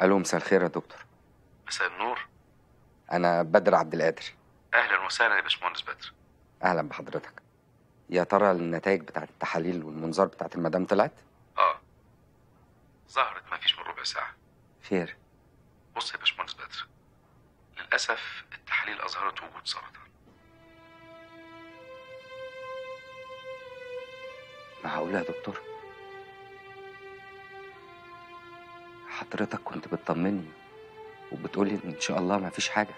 الو مساء الخير يا دكتور مساء النور انا بدر عبد القادر اهلا وسهلا يا باشمهندس بدر اهلا بحضرتك يا ترى النتائج بتاعت التحاليل والمنظار بتاعت المدام طلعت اه ظهرت ما فيش من ربع ساعه خير بص يا باشمهندس بدر للاسف التحاليل اظهرت وجود سرطان معقولة يا دكتور حضرتك كنت بتطمني وبتقولي ان شاء الله ما فيش حاجة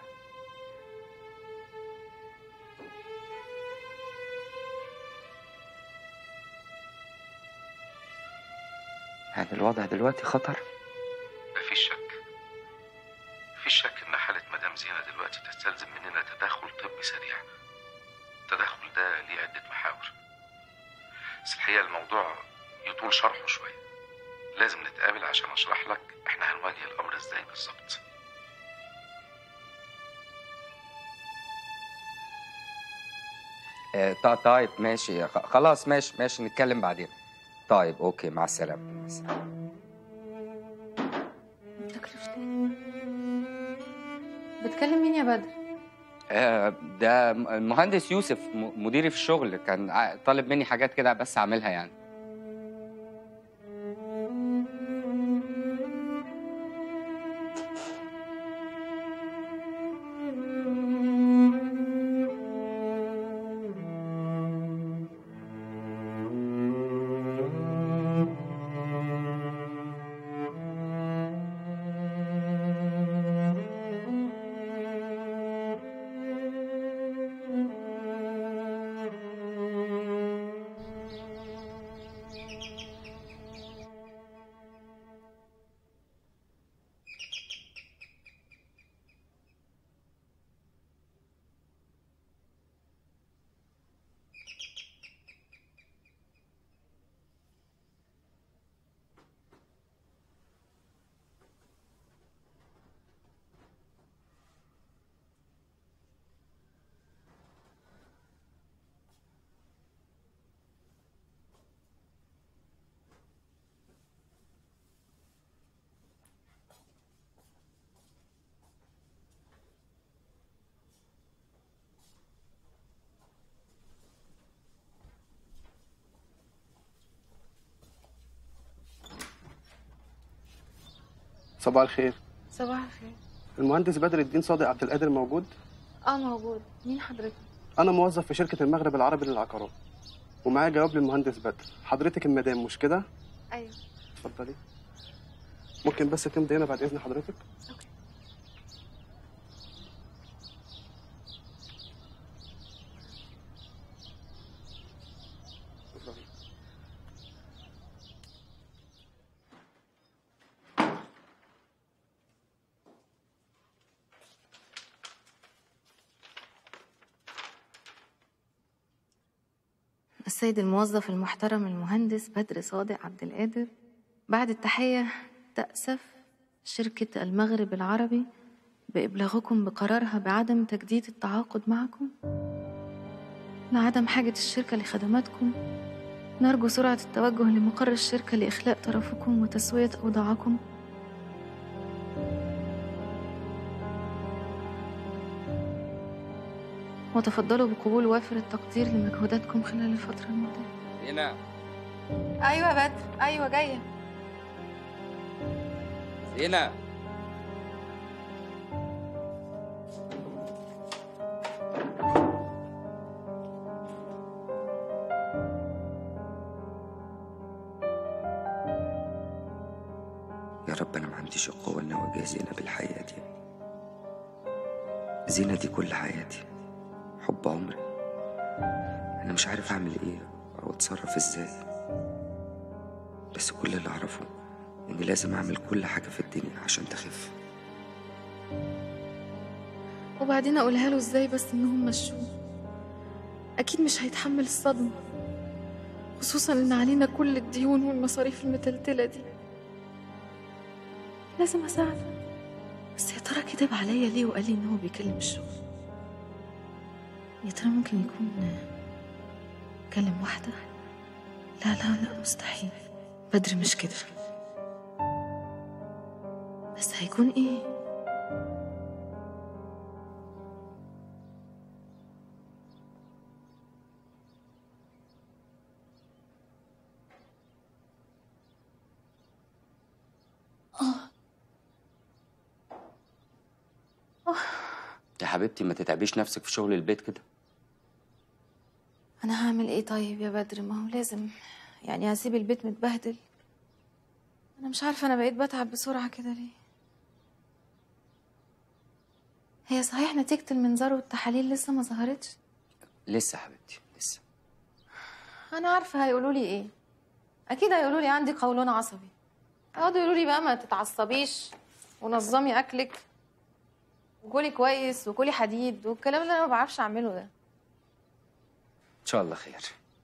يعني الوضع دلوقتي خطر مفيش شك مفيش شك ان حاله مدام زينه دلوقتي تستلزم مننا تدخل طبي سريع التدخل ده ليه عده محاور بس الحقيقه الموضوع يطول شرحه شويه لازم نتقابل عشان اشرح لك احنا هنواجه الامر ازاي بالظبط آه طا- طيب ماشي خ- خلاص ماشي ماشي نتكلم بعدين طيب اوكي مع السلامة مع السلامة تكلفتي بتكلم مين يا بدر؟ آه، ده م- المهندس يوسف م- مديري في الشغل كان ع- طالب مني حاجات كده بس اعملها يعني صباح الخير صباح الخير المهندس بدر الدين صادق عبد القادر موجود اه موجود مين حضرتك؟ انا موظف في شركه المغرب العربي للعقارات ومعايا جواب للمهندس بدر حضرتك المدام مش كده ايوه اتفضلي ممكن بس تمضي هنا بعد اذن حضرتك اوكي اتفضلي. السيد الموظف المحترم المهندس بدر صادق عبد القادر بعد التحية تأسف شركة المغرب العربي بإبلاغكم بقرارها بعدم تجديد التعاقد معكم لعدم حاجة الشركة لخدماتكم نرجو سرعة التوجه لمقر الشركة لإخلاء طرفكم وتسوية أوضاعكم وتفضلوا بقبول وافر التقدير لمجهوداتكم خلال الفترة الماضية هنا أيوة يا بدر أيوة جاية هنا يا رب انا ما عنديش القوه ان اواجه زينه بالحياه دي زينه دي كل حياتي حب عمري انا مش عارف اعمل ايه او اتصرف ازاي بس كل اللي اعرفه اني لازم اعمل كل حاجه في الدنيا عشان تخف وبعدين أقولها له إزاي بس إنهم مشوه أكيد مش هيتحمل الصدمة خصوصا إن علينا كل الديون والمصاريف المتلتلة دي لازم أساعده بس يا ترى كدب عليا ليه وقال لي إن هو بيكلم الشغل يا ترى ممكن يكون كلم واحدة لا لا لا مستحيل بدر مش كده بس هيكون ايه يا حبيبتي ما تتعبيش نفسك في شغل البيت كده انا هعمل ايه طيب يا بدر ما هو لازم يعني هسيب البيت متبهدل انا مش عارفه انا بقيت بتعب بسرعه كده ليه هي صحيح نتيجه المنظار والتحاليل لسه ما ظهرتش لسه حبيبتي لسه انا عارفه هيقولوا لي ايه اكيد هيقولوا لي عندي قولون عصبي يقعدوا يقولوا لي بقى ما تتعصبيش ونظمي اكلك وكلي كويس وكلي حديد والكلام اللي انا ما بعرفش اعمله ده ان شاء الله خير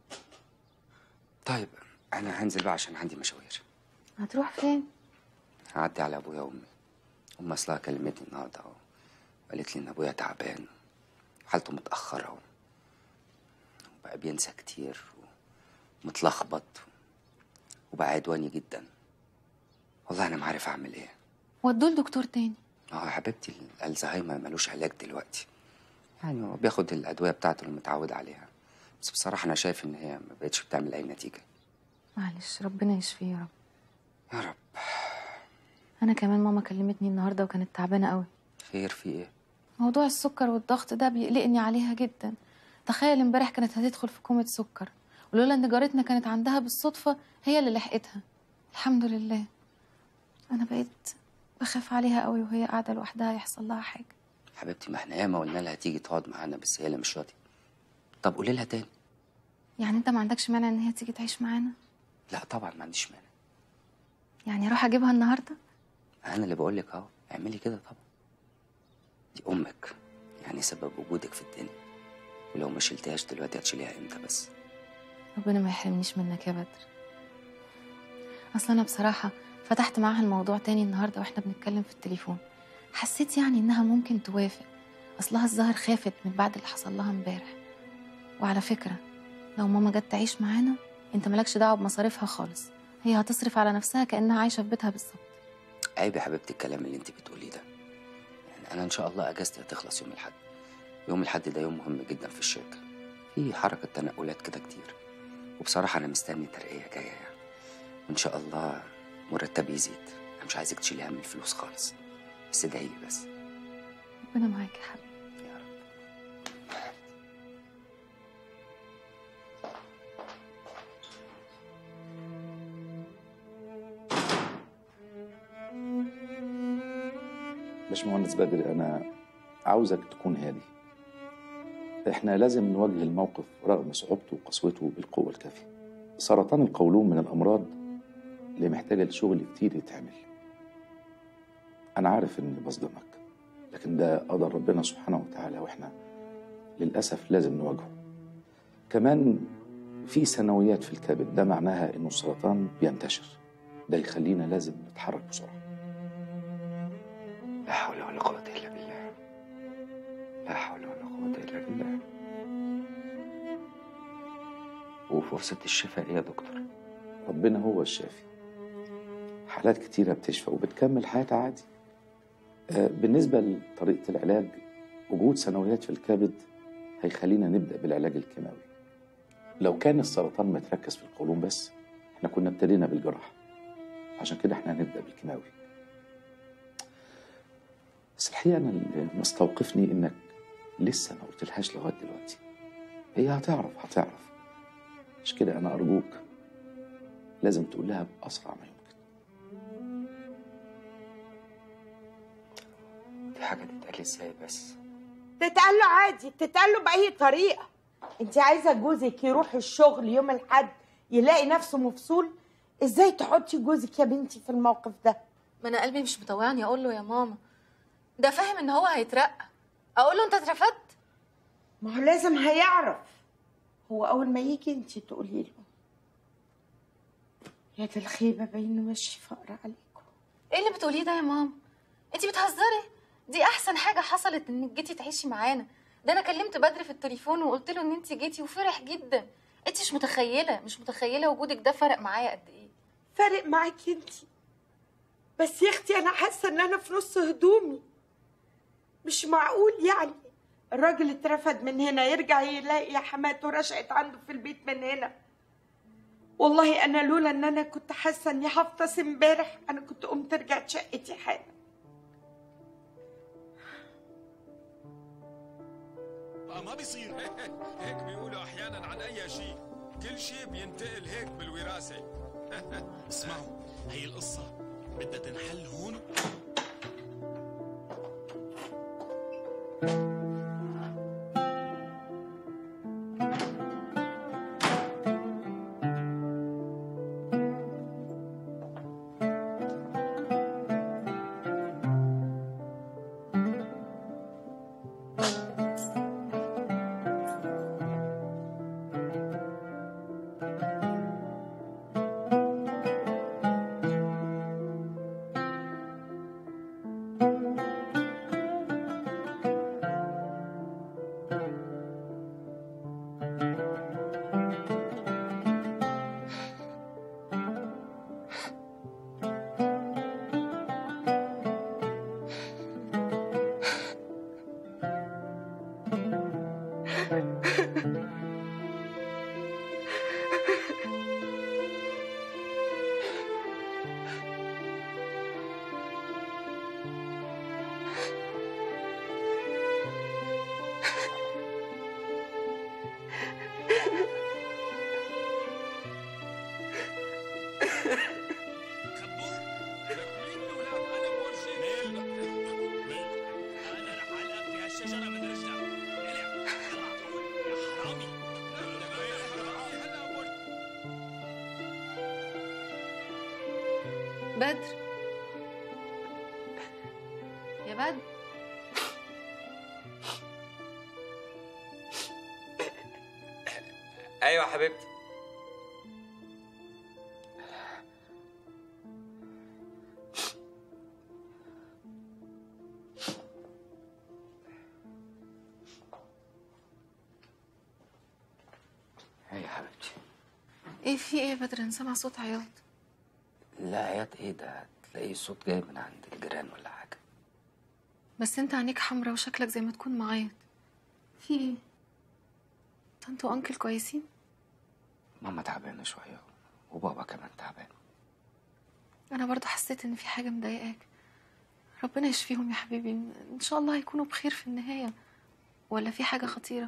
طيب انا هنزل بقى عشان عندي مشاوير هتروح فين هعدي على ابويا وامي ام اصلها كلمتني النهارده اهو وقالت لي ان ابويا تعبان وحالته متاخره وبقى بينسى كتير ومتلخبط وبقى عدواني جدا والله انا ما عارف اعمل ايه ودوه لدكتور تاني اه يا حبيبتي الزهايمر ملوش علاج دلوقتي يعني هو بياخد الادويه بتاعته اللي متعود عليها بس بصراحه انا شايف ان هي ما بقتش بتعمل اي نتيجه معلش ربنا يشفيه يا رب يا رب انا كمان ماما كلمتني النهارده وكانت تعبانه قوي خير في ايه موضوع السكر والضغط ده بيقلقني عليها جدا تخيل امبارح كانت هتدخل في كومة سكر ولولا ان جارتنا كانت عندها بالصدفة هي اللي لحقتها الحمد لله انا بقيت بخاف عليها قوي وهي قاعدة لوحدها يحصل لها حاجة حبيبتي ما احنا ياما قلنا لها تيجي تقعد معانا بس هي اللي مش راضيه طب قولي لها تاني يعني انت ما عندكش مانع ان هي تيجي تعيش معانا لا طبعا ما عنديش مانع يعني اروح اجيبها النهارده انا اللي بقول لك اهو اعملي كده طبعا دي امك يعني سبب وجودك في الدنيا ولو ما شلتهاش دلوقتي هتشيليها امتى بس ربنا ما يحرمنيش منك يا بدر اصل انا بصراحه فتحت معاها الموضوع تاني النهارده واحنا بنتكلم في التليفون حسيت يعني انها ممكن توافق اصلها الظاهر خافت من بعد اللي حصل لها امبارح وعلى فكره لو ماما جت تعيش معانا انت مالكش دعوه بمصاريفها خالص هي هتصرف على نفسها كانها عايشه في بيتها بالظبط عيب يا حبيبتي الكلام اللي انت بتقوليه ده يعني انا ان شاء الله اجازتي هتخلص يوم الاحد يوم الاحد ده يوم مهم جدا في الشركه في حركه تنقلات كده كتير وبصراحه انا مستني ترقيه جايه يعني وان شاء الله مرتبي يزيد انا مش عايزك تشيلي هم الفلوس خالص بس ادعي لي بس ربنا معاك يا حبيبي يا رب باشمهندس بدر انا عاوزك تكون هادي احنا لازم نواجه الموقف رغم صعوبته وقسوته بالقوه الكافيه سرطان القولون من الامراض اللي محتاجه لشغل كتير يتعمل انا عارف اني بصدمك لكن ده قدر ربنا سبحانه وتعالى واحنا للاسف لازم نواجهه كمان في ثانويات في الكبد ده معناها انه السرطان بينتشر ده يخلينا لازم نتحرك بسرعه لا حول ولا قوه الا بالله لا حول ولا قوه الا بالله وفرصه الشفاء ايه يا دكتور ربنا هو الشافي حالات كتيرة بتشفى وبتكمل حياتها عادي آه، بالنسبة لطريقة العلاج وجود ثانويات في الكبد هيخلينا نبدأ بالعلاج الكيماوي لو كان السرطان متركز في القولون بس احنا كنا ابتدينا بالجراحة عشان كده احنا هنبدأ بالكيماوي بس الحقيقة أنا اللي مستوقفني إنك لسه ما قلتلهاش لغاية دلوقتي هي هتعرف هتعرف مش كده أنا أرجوك لازم تقول لها بأسرع ما يمكن دي حاجه تتقال ازاي بس تتقال له عادي تتقال له بأي طريقة انت عايزة جوزك يروح الشغل يوم الحد يلاقي نفسه مفصول ازاي تحطي جوزك يا بنتي في الموقف ده ما انا قلبي مش مطوعني اقول له يا ماما ده فاهم ان هو هيترقى اقول له انت اترفدت ما هو لازم هيعرف هو اول ما يجي انت تقولي له يا دي الخيبة باينه ماشي فقر عليكم ايه اللي بتقوليه ده يا ماما انت بتهزري دي احسن حاجه حصلت انك جيتي تعيشي معانا ده انا كلمت بدر في التليفون وقلت له ان انت جيتي وفرح جدا انت مش متخيله مش متخيله وجودك ده فرق معايا قد ايه فارق معاكي انت بس يا اختي انا حاسه ان انا في نص هدومي مش معقول يعني الراجل اترفد من هنا يرجع يلاقي حماته رشقت عنده في البيت من هنا والله انا لولا ان انا كنت حاسه اني هفطس امبارح انا كنت قمت رجعت شقتي حالا بقى ما بيصير هيك بيقولوا احيانا عن اي شيء كل شيء بينتقل هيك بالوراثه اسمعوا هي القصه بدها تنحل هون خبور مين الاولاد انا بورجيك انا رح علقك في هالشجره من رجلك الع على طول يا حرامي هلا بورجيك بدر يا بدر ايوه حبيبتي ايه يا حبيبتي ايه في ايه يا بدر انا سامع صوت عياط لا عياط ايه ده تلاقيه صوت جاي من عند الجيران ولا حاجه بس انت عينيك حمرا وشكلك زي ما تكون معيط في ايه طنط وانكل كويسين ماما تعبانه شويه وبابا كمان تعبان انا برضو حسيت ان في حاجه مضايقاك ربنا يشفيهم يا حبيبي ان شاء الله هيكونوا بخير في النهايه ولا في حاجه خطيره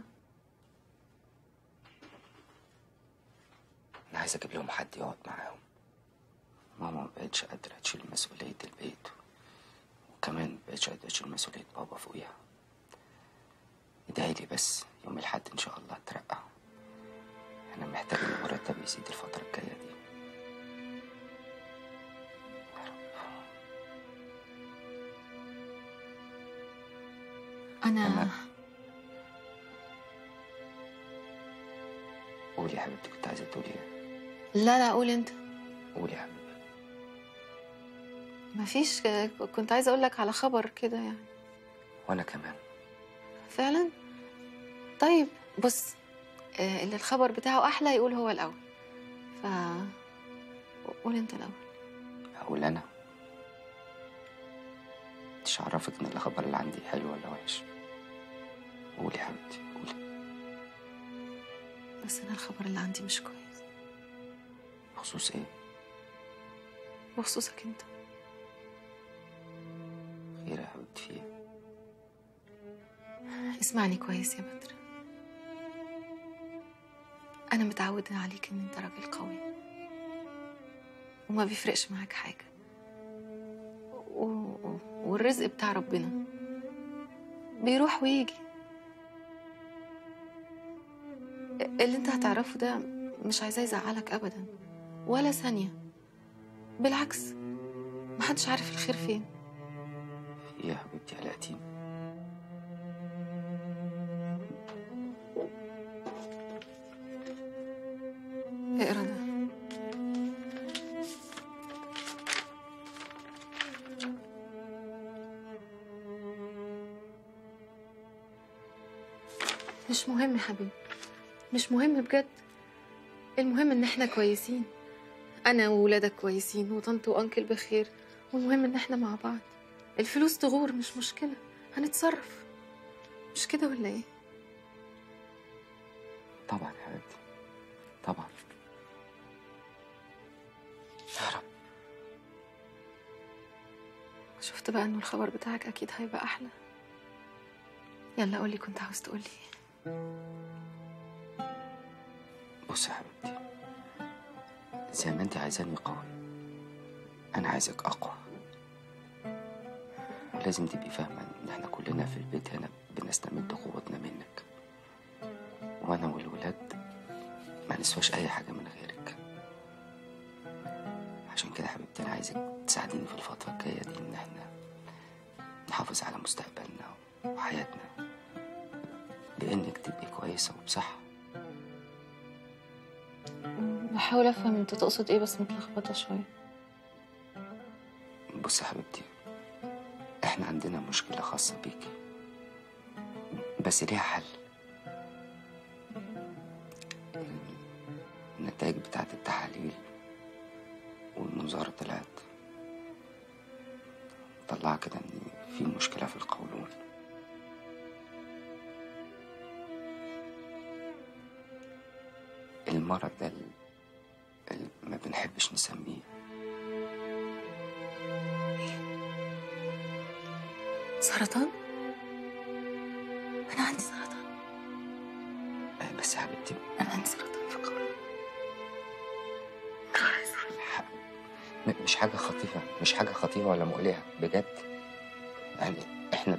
انا عايز اجيب لهم حد يقعد معاهم ماما ما بقتش قادره تشيل مسؤوليه البيت وكمان ما بقتش قادره تشيل مسؤوليه بابا فوقيها ادعي لي بس يوم الاحد ان شاء الله اترقى انا محتاج ان مرتبي يزيد الفتره الجايه دي يا رب انا تمام. قولي يا حبيبتي كنت عايزه تقولي ايه لا لا قول انت قولي يا حبيبتي مفيش كنت عايزه اقول لك على خبر كده يعني وانا كمان فعلا طيب بص آه، اللي الخبر بتاعه احلى يقول هو الاول ف قول انت الاول اقول انا مش عرفك ان الخبر اللي عندي حلو ولا وحش قولي يا حبيبتي قولي بس انا الخبر اللي عندي مش كويس بخصوص ايه بخصوصك انت خير يا حبيبتي في ايه اسمعني كويس يا بدر انا متعوده عليك ان انت راجل قوي وما بيفرقش معاك حاجه و... و- والرزق بتاع ربنا بيروح ويجي اللي انت هتعرفه ده مش عايزاه يزعلك ابدا ولا ثانيه بالعكس محدش عارف الخير فين في ايه يا حبيبتي قلقتيني اقرا ده مش مهم يا حبيبي مش مهم بجد المهم ان احنا كويسين انا وولادك كويسين وطنط وانكل بخير والمهم ان احنا مع بعض الفلوس تغور مش مشكلة هنتصرف مش كده ولا ايه طبعا يا حبيبتي طبعا يا رب شفت بقى انه الخبر بتاعك اكيد هيبقى احلى يلا قولي كنت عاوز تقولي ايه بص يا حبيبتي زي ما انت عايزاني قوي انا عايزك اقوى ولازم تبقي فاهمه ان احنا كلنا في البيت هنا بنستمد قوتنا منك وانا والولاد ما نسواش اي حاجه من غيرك عشان كده حبيبتي انا عايزك تساعديني في الفتره الجايه دي ان احنا نحافظ على مستقبلنا وحياتنا بانك تبقي كويسه وبصحه بحاول افهم انت تقصد ايه بس متلخبطة شوية بص يا حبيبتي احنا عندنا مشكلة خاصة بيكي بس ليها حل النتائج بتاعت التحاليل والمنظار طلعت طلع كده ان في مشكلة في القولون المرض ده اللي اللي ما بنحبش نسميه سرطان انا عندي سرطان آه، بس يا حبيبتي انا عندي سرطان في القولون ح- م- مش حاجة خطيرة مش حاجة خطيرة ولا مقلقة بجد يعني احنا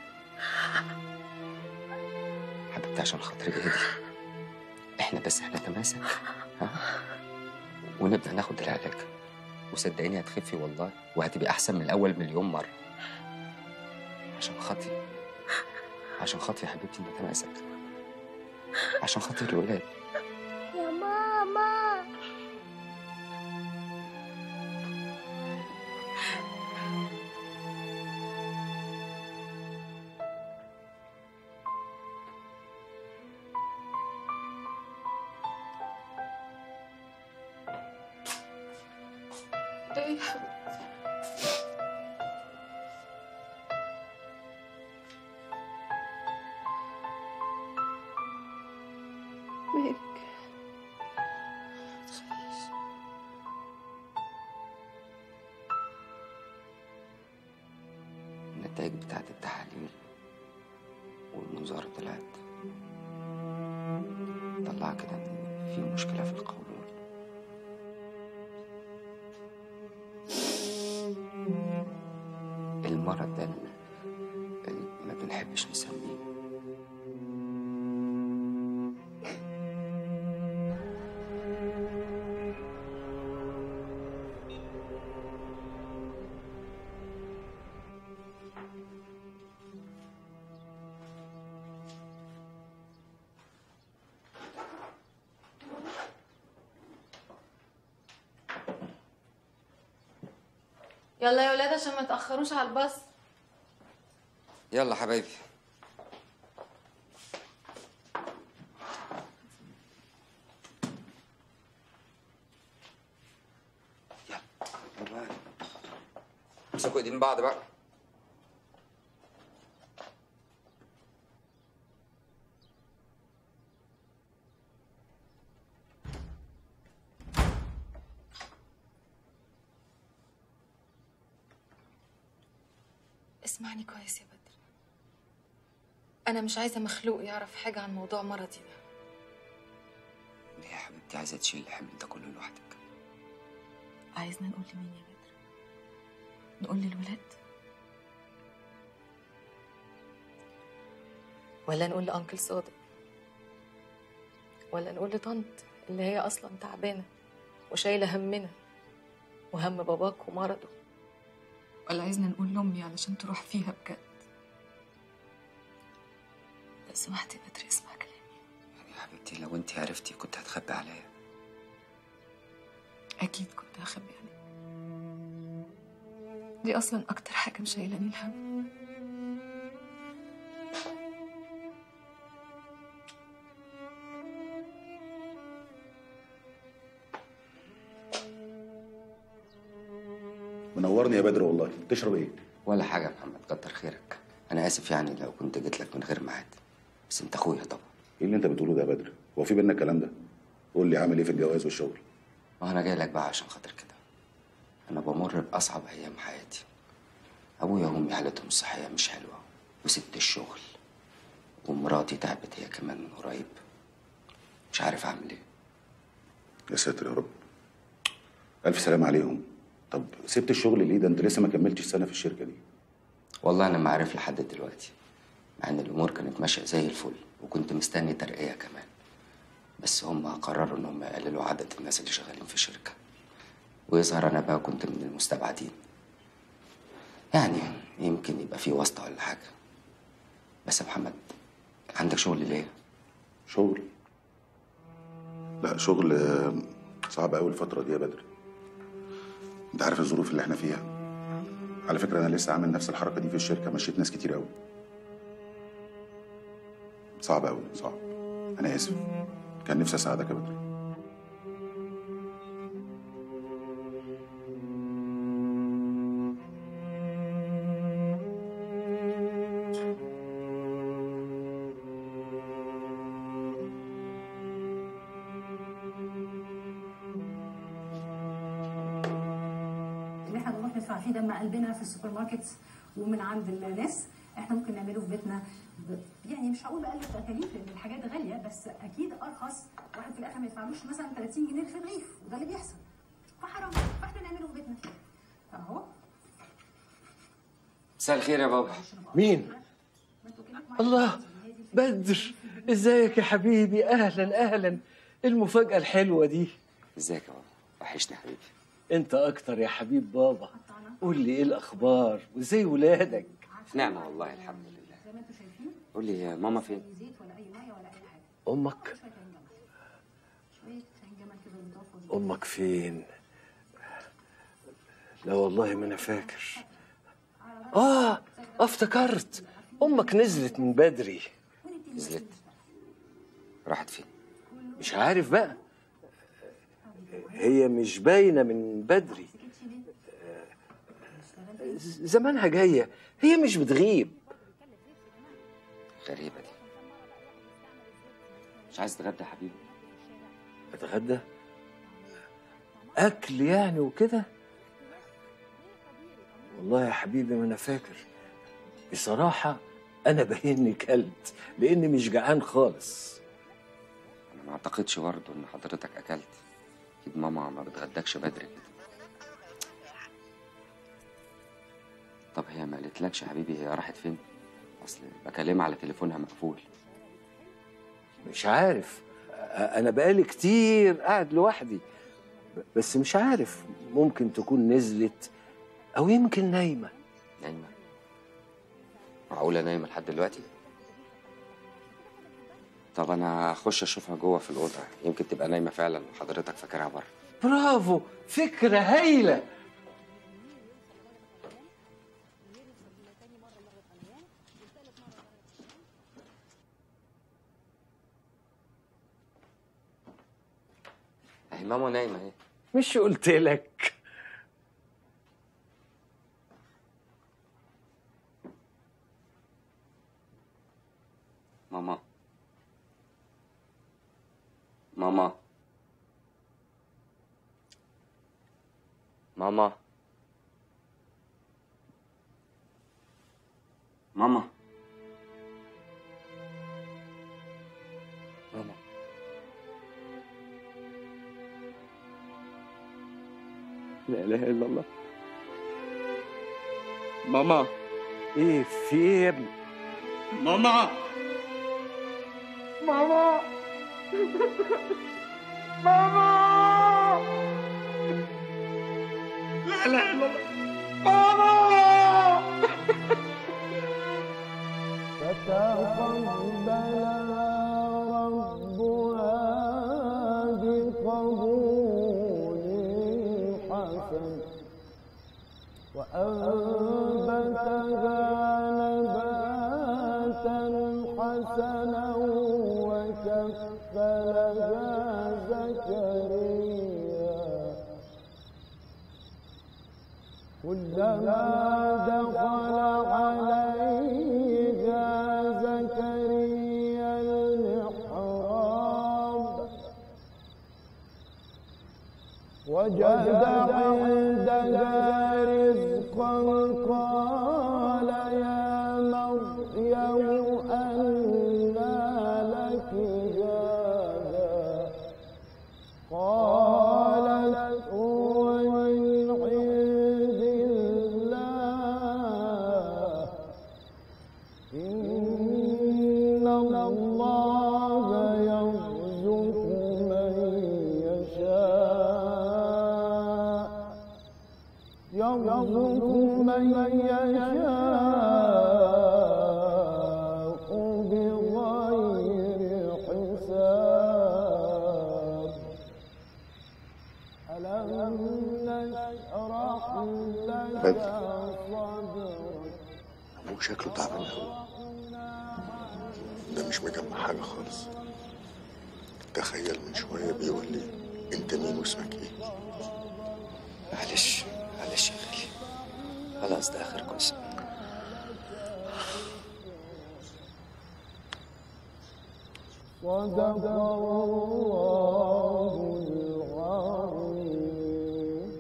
حبيبتي عشان خاطري اهدي احنا بس هنتماسك ها ونبدأ ناخد العلاج وصدقيني هتخفي والله وهتبقي أحسن من الأول مليون مرة عشان خاطري عشان خاطري يا حبيبتي نتماسك عشان خاطر الولاد يا ماما ايه يا حبيبتي مالك متخافيش النتائج بتاعت التحاليل والمنظار طلعت طلع كده ان في مشكلة في القولون المرض ده اللي اللي ما بنحبش نسميه يلا يا ولاد عشان ما تأخروش على الباص يلا حبايبي يلا يلا امسكوا ايدين بعض بقى اسمعني كويس يا بدر أنا مش عايزة مخلوق يعرف حاجة عن موضوع مرضي ده ليه يا حبيبتي عايزة تشيل الحمل ده كله لوحدك عايزنا نقول لمين يا بدر نقول للولاد ولا نقول لأنكل صادق ولا نقول لطنط اللي هي أصلا تعبانة وشايلة همنا وهم باباك ومرضه ولا عايزنا نقول لأمي علشان تروح فيها بجد لو سمحت يا بدر اسمع كلامي يعني يا حبيبتي لو انت عرفتي كنت هتخبي عليا أكيد كنت هخبي عليك دي أصلا أكتر حاجة مشايلاني الهم منورني يا بدر والله تشرب ايه ولا حاجة يا محمد كتر خيرك أنا آسف يعني لو كنت جيت لك من غير ميعاد بس أنت أخويا طبعا ايه اللي انت بتقوله ده يا بدر هو في بينا الكلام ده قول لي عامل ايه في الجواز والشغل ما أنا جاي لك بقى عشان خاطر كده أنا بمر بأصعب أيام حياتي أبويا وأمي حالتهم الصحية مش حلوة وسبت الشغل ومراتي تعبت هي كمان من قريب مش عارف أعمل إيه يا ساتر يا رب الف سلام عليهم طب سبت الشغل ليه ده انت لسه ما كملتش سنه في الشركه دي والله أنا ما عارف لحد دلوقتي مع إن الأمور كانت ماشية زي الفل وكنت مستني ترقية كمان بس هم قرروا إن هم يقللوا عدد الناس اللي شغالين في الشركة ويظهر أنا بقى كنت من المستبعدين يعني يمكن يبقى في واسطة ولا حاجة بس يا محمد عندك شغل ليه؟ شغل لا شغل آه، صعب قوي الفتره دي يا بدر انت عارف الظروف اللي احنا فيها على فكره انا لسه عامل نفس الحركه دي في الشركه مشيت ناس كتير قوي صعب قوي صعب انا اسف كان نفسي اساعدك يا بدر اللي احنا بنروح ندفع فيه دم قلبنا في السوبر ماركتس ومن عند الناس احنا ممكن نعمله في بيتنا ب... يعني مش هقول بقلل تكاليف لان الحاجات غاليه بس اكيد ارخص واحد في الاخر ما يدفعلوش مثلا 30 جنيه في الرغيف وده اللي بيحصل فحرام فاحنا نعمله في بيتنا فاهو مساء الخير يا بابا مين؟ الله بدر ازيك يا حبيبي اهلا اهلا المفاجأة الحلوة دي ازيك يا بابا وحشني يا حبيبي انت اكتر يا حبيب بابا قول لي ايه الاخبار وازاي ولادك نعمة والله الحمد لله زي ما انتم شايفين قول لي يا ماما فين؟ زيت ولا اي ميه ولا اي حاجه امك شويه عين جمل شويه عين جمل كده بيضافوا امك فين لا والله ما انا فاكر اه افتكرت امك نزلت من بدري نزلت راحت فين؟ مش عارف بقى هي مش باينه من بدري زمانها جايه هي مش بتغيب غريبة دي مش عايز تتغدى يا حبيبي؟ اتغدى اكل يعني وكده والله يا حبيبي ما انا فاكر بصراحه انا باينني كلت لاني مش جعان خالص أنا ما أعتقدش برضه إن حضرتك أكلت أكيد ماما ما بتغدكش بدري كده طب هي ما قالتلكش يا حبيبي هي راحت فين؟ أصل بكلمها على تليفونها مقفول مش عارف أ- انا بقالي كتير قاعد لوحدي ب- بس مش عارف ممكن تكون نزلت او يمكن نايمه نايمة معقولة نايمة لحد دلوقتي؟ طب أنا هخش أشوفها جوه في الأوضة يمكن تبقى نايمة فعلا وحضرتك فاكرها بره برافو فكره هايله أهي ماما نايمة أهي مش قلت لك ماما ماما ماما ماما ماما لا اله الا الله ماما ايه في ايه يا ابني ماما ماما ماما لا لا لا ماما قل بغير حساب ألم نشرح لك صدرك ابوك شكله تعبان قوي ده مش مجمع حاجه خالص تخيل من شويه بيقول لي انت مين واسمك ايه معلش معلش يا غالي خلاص ده آخر جزء صدق الله العظيم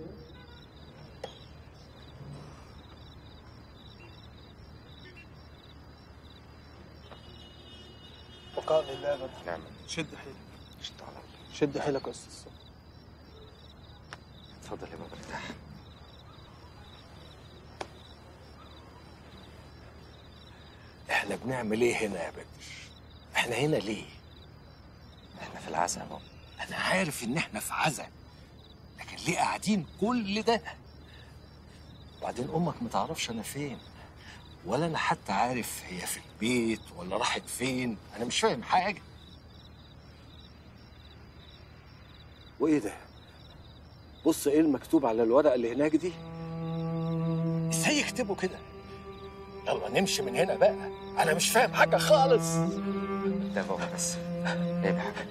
بقاء لله يا بدر نعم شد حيلك شد على الله شد حيلك يا استاذ صبري. اتفضل يا بابا ارتاح احنا بنعمل ايه هنا يا بدر احنا هنا ليه احنا في العزا يا بابا انا عارف ان احنا في عزا لكن ليه قاعدين كل ده وبعدين امك ما تعرفش انا فين ولا انا حتى عارف هي في البيت ولا راحت فين انا مش فاهم حاجه وايه ده بص ايه المكتوب على الورقه اللي هناك دي ازاي يكتبوا كده يلا نمشي من هنا بقى انا مش فاهم حاجه خالص ده بابا بس ايه يا حبيبي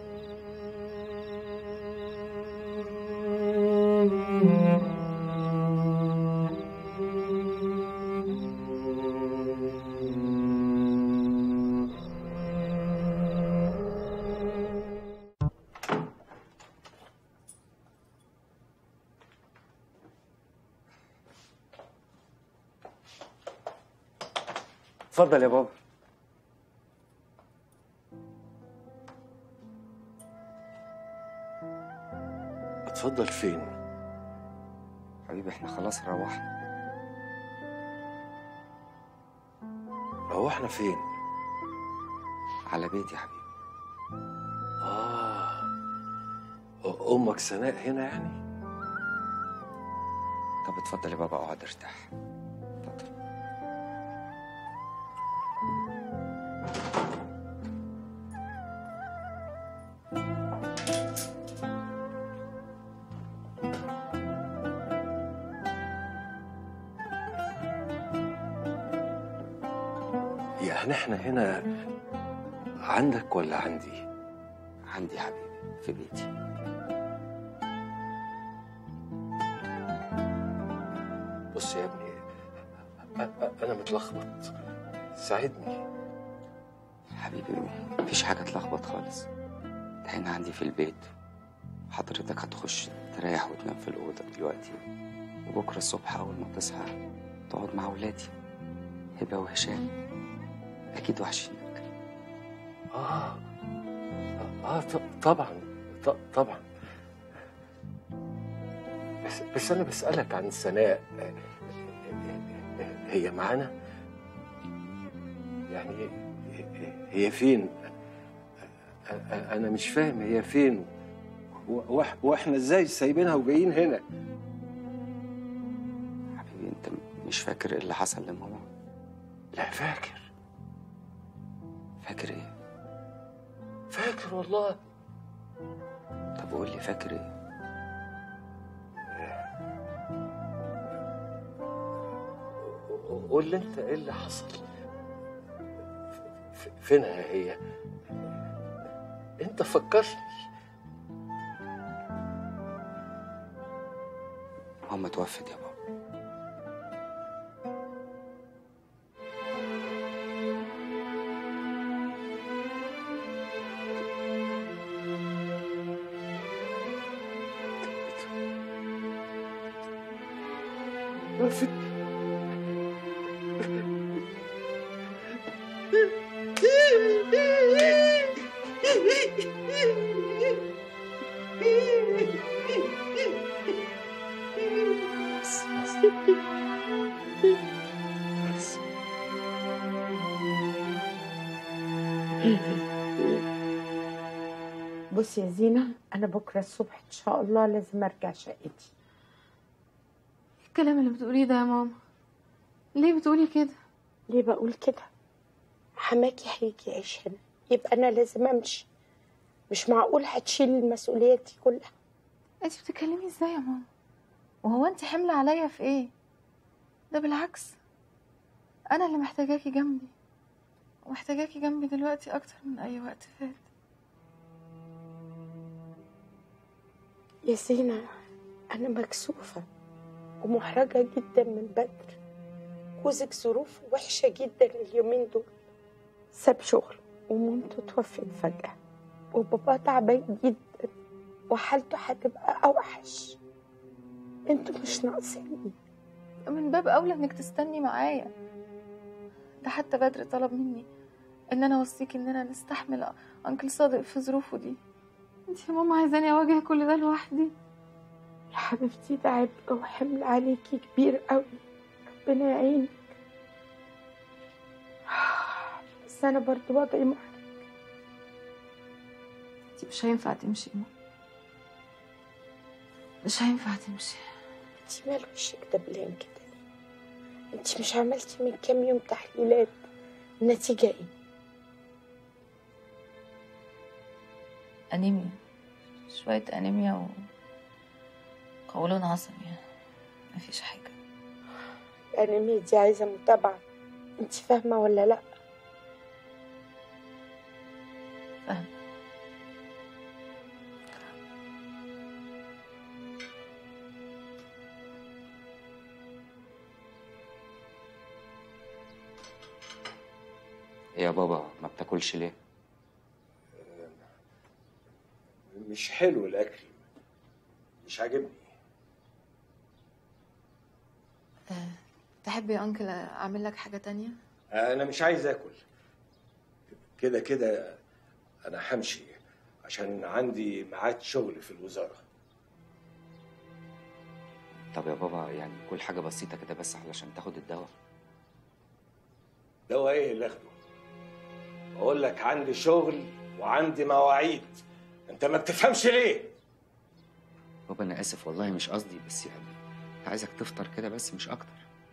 اتفضل يا بابا اتفضل فين حبيبي احنا خلاص روحنا روحنا فين على بيتي يا حبيبي اه امك سناء هنا يعني طب اتفضل يا بابا اقعد ارتاح اتفضل يعني احنا هنا عندك ولا عندي عندي يا حبيبي في بيتي بص يا ابني أ- أ- انا متلخبط ساعدني حبيبي مفيش حاجة تلخبط خالص ده هنا عندي في البيت حضرتك هتخش تريح وتنام في الأوضة دلوقتي وبكرة الصبح أول ما تصحى تقعد مع ولادي هبة وهشام أكيد وحشينك اه اه ط- طبعا ط- طبعا بس بس انا بسالك عن سناء هي معانا يعني هي فين أ- انا مش فاهم هي فين و- وإح- واحنا ازاي سايبينها وجايين هنا حبيبي أنت مش فاكر إيه اللي حصل لماما لا فاكر فاكر إيه فاكر والله طب قول لي فاكر إيه قول لي انت ايه اللي حصل ف- فينها هي انت فكرني ماما توفت يا بابا وقفت بس بس بس بصي يا زينة أنا بكرة الصبح إن شاء الله لازم أرجع شقتي الكلام اللي بتقوليه ده يا ماما ليه بتقولي كده ليه بقول كده حماكي هيجي يعيش هنا يبقى انا لازم امشي مش معقول هتشيل المسؤوليه دي كلها انت بتتكلمي ازاي يا ماما وهو انت حمل عليا في ايه ده بالعكس انا اللي محتاجاكي جنبي ومحتاجاكي جنبي دلوقتي اكتر من اي وقت فات يا زينة أنا مكسوفة ومحرجة جدا من بدر جوزك ظروفه وحشة جدا اليومين دول ساب شغل ومامته توفت فجأة وبابا تعبان جدا وحالته هتبقى أوحش انتوا مش ناقصين من باب اولى انك تستني معايا ده حتى بدر طلب مني ان انا اوصيكي اننا نستحمل انكل صادق في ظروفه دي انت يا ماما عايزاني اواجه كل ده لوحدي يا حبيبتي ده عبء وحمل عليكي كبير قوي ربنا يعينك بس أنا برضو وضعي محرج انت مش هينفع تمشي يا ماما مش هينفع تمشي انت مال وشك دبلان كده ليه؟ انت مش عملتي من كام يوم تحليلات النتيجة ايه؟ انيميا شوية انيميا وقولون عصبي مفيش حاجة الأنيميا دي عايزة متابعة انت فاهمة ولا لأ؟ فاهمة إيه يا بابا ما بتاكلش ليه مش حلو الاكل مش عاجبني تحبي يا انكل اعمل لك حاجة تانية انا مش عايز اكل كده كده انا همشي عشان عندي ميعاد شغل في الوزاره طب يا بابا يعني كل حاجة بسيطة كده بس علشان تاخد الدواء دواء ايه اللي اخده اقول لك عندي شغل وعندي مواعيد انت ما بتفهمش ليه بابا أنا آسف والله مش قصدي بس يعني كنت عايزك تفطر كده بس مش أكتر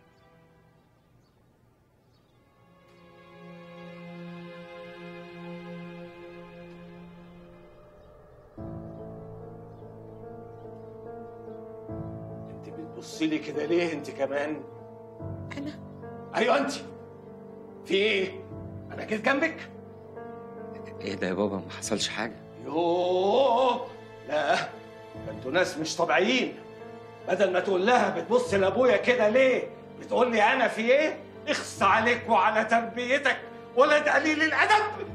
انت بتبصي لي كده ليه انت كمان انا ايوه انت في ايه انا جيت جنبك إيه ده يا بابا ما حصلش حاجة يوه لا ده انتوا ناس مش طبيعيين بدل ما تقول لها بتبص لابويا كده ليه بتقول لي انا في ايه اخص عليك وعلى تربيتك ولا قليل الادب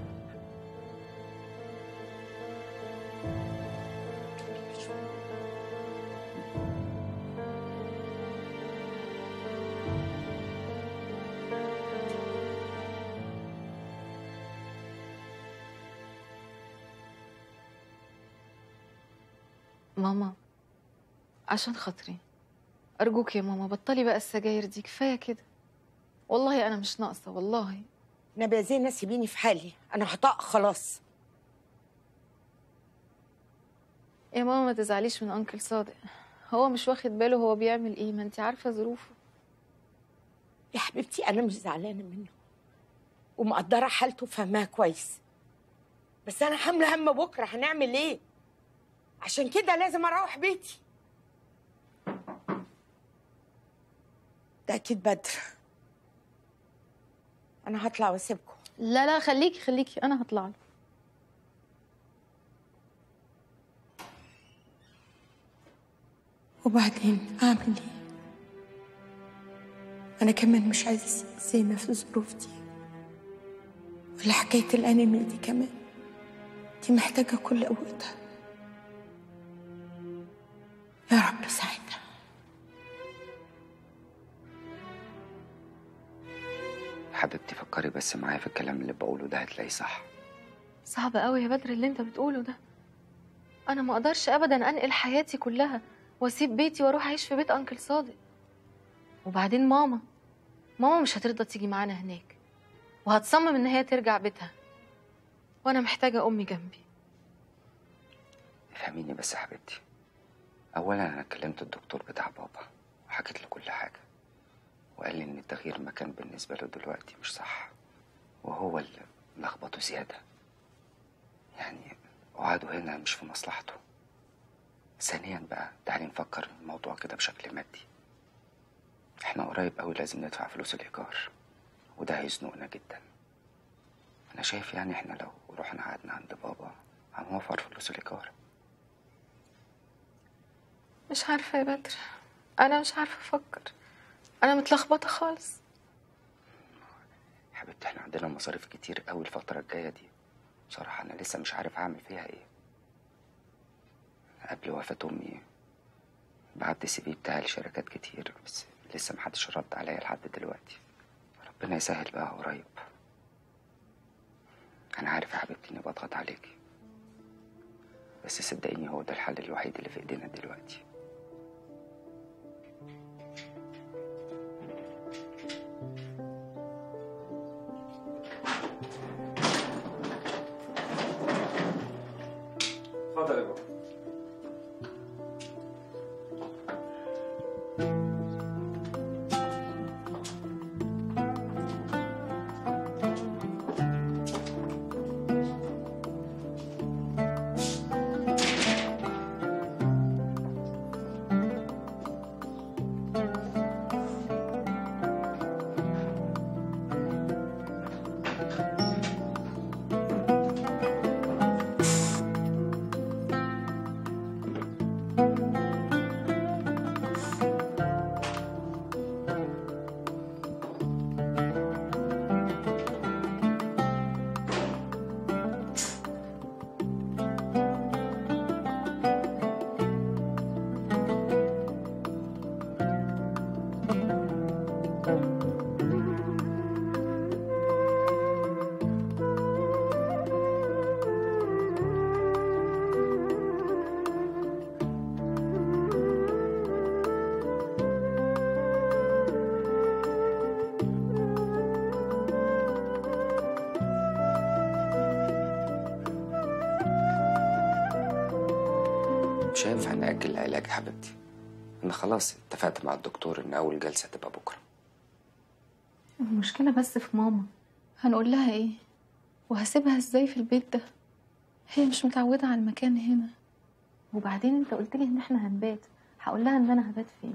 ماما عشان خاطري أرجوك يا ماما بطلي بقى السجاير دي كفاية كده والله أنا مش ناقصة والله نبي يا زينة سيبيني في حالي أنا هطق خلاص يا ماما ما تزعليش من أنكل صادق هو مش واخد باله هو بيعمل إيه ما أنت عارفة ظروفه يا حبيبتي أنا مش زعلانة منه ومقدرة حالته وفاهماها كويس بس أنا حاملة هم بكرة هنعمل إيه؟ عشان كده لازم أروح بيتي ده أكيد بدر أنا هطلع وأسيبكم لا لا خليكي خليكي أنا هطلع له وبعدين أعمل إيه؟ أنا كمان مش عايزة أسيب زينة في الظروف دي ولا حكاية الأنمي دي كمان دي محتاجة كل قوتها يا رب ساعدها حبيبتي فكري بس معايا في الكلام اللي بقوله ده هتلاقيه صح صعب قوي يا بدر اللي أنت بتقوله ده أنا ما أقدرش أبدا أنقل حياتي كلها وأسيب بيتي وأروح أعيش في بيت أنكل صادق وبعدين ماما ماما مش هترضى تيجي معانا هناك وهتصمم إن هي ترجع بيتها وأنا محتاجة أمي جنبي افهميني بس يا حبيبتي اولا انا كلمت الدكتور بتاع بابا وحكيت له كل حاجه وقال لي إن التغيير ما كان بالنسبة له دلوقتي مش صح وهو اللي لخبطه زيادة يعني وعده هنا مش في مصلحته ثانيا بقى تعالي نفكر الموضوع كده بشكل مادي احنا قريب قوي لازم ندفع فلوس الإيجار وده هيزنقنا جدا أنا شايف يعني احنا لو رحنا قعدنا عند بابا هنوفر فلوس الإيجار مش عارفة يا بدر أنا مش عارفة أفكر أنا متلخبطة خالص حبيبتي احنا عندنا مصاريف كتير قوي الفترة الجاية دي بصراحة أنا لسه مش عارف أعمل فيها إيه قبل وفاة أمي بعت السي في بتاعي لشركات كتير بس لسه محدش رد عليا لحد دلوقتي ربنا يسهل بقى قريب أنا عارف يا حبيبتي إني بضغط عليكي بس صدقيني هو ده الحل الوحيد اللي في إيدينا دلوقتي اتفضل يا بابا مش هينفع نأجل العلاج يا حبيبتي أنا خلاص اتفقت مع الدكتور إن أول جلسة تبقى بكرة المشكلة بس في ماما هنقول لها ايه وهسيبها ازاي في البيت ده هي مش متعودة على المكان هنا وبعدين انت قلت لي ان احنا هنبات هقول لها ان انا هبات فين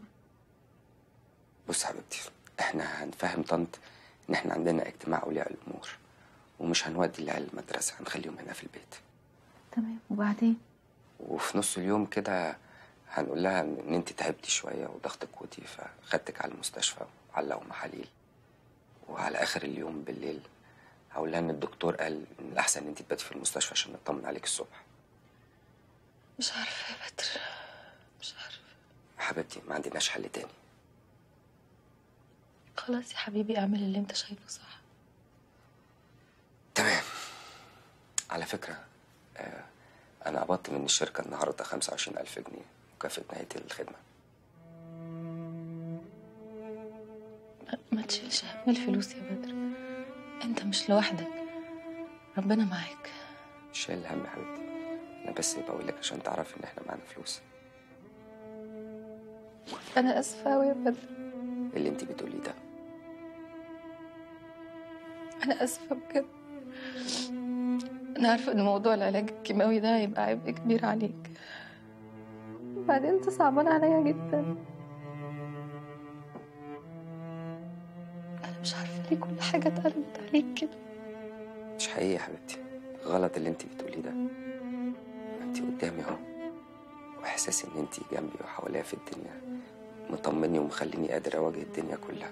بص يا حبيبتي احنا هنفهم طنط إن احنا عندنا اجتماع أولياء الأمور ومش هنودي العيال المدرسة هنخليهم هنا في البيت تمام وبعدين وفي نص اليوم كده هنقول لها ان انت تعبتي شويه وضغطك وطي فخدتك على المستشفى وعلقوا محاليل وعلى اخر اليوم بالليل هقول لها ان الدكتور قال ان الاحسن ان انت تباتي في المستشفى عشان نطمن عليك الصبح مش عارفة يا بدر مش عارفة حبيبتي ما عندناش حل تاني خلاص يا حبيبي اعمل اللي انت شايفه صح تمام على فكره آه انا قبضت من الشركه النهارده 25000 جنيه مكافاه نهايه الخدمه ما- ما تشيلش هم الفلوس يا بدر انت مش لوحدك ربنا معاك مش شايل هم يا حبيبتي انا بس بقول لك عشان تعرف ان احنا معانا فلوس انا اسفة أوي يا بدر اللي انت بتقوليه ده انا اسفة بجد انا عارفة ان موضوع العلاج الكيماوي ده هيبقى عبء كبير عليك وبعدين انت صعبان عليا جدا انا مش عارفة ليه كل حاجة اتقلبت عليك كده مش حقيقي يا حبيبتي غلط اللي انت بتقوليه ده انت قدامي اهو واحساسي ان انت جنبي وحواليا في الدنيا مطمني ومخليني قادر اواجه الدنيا كلها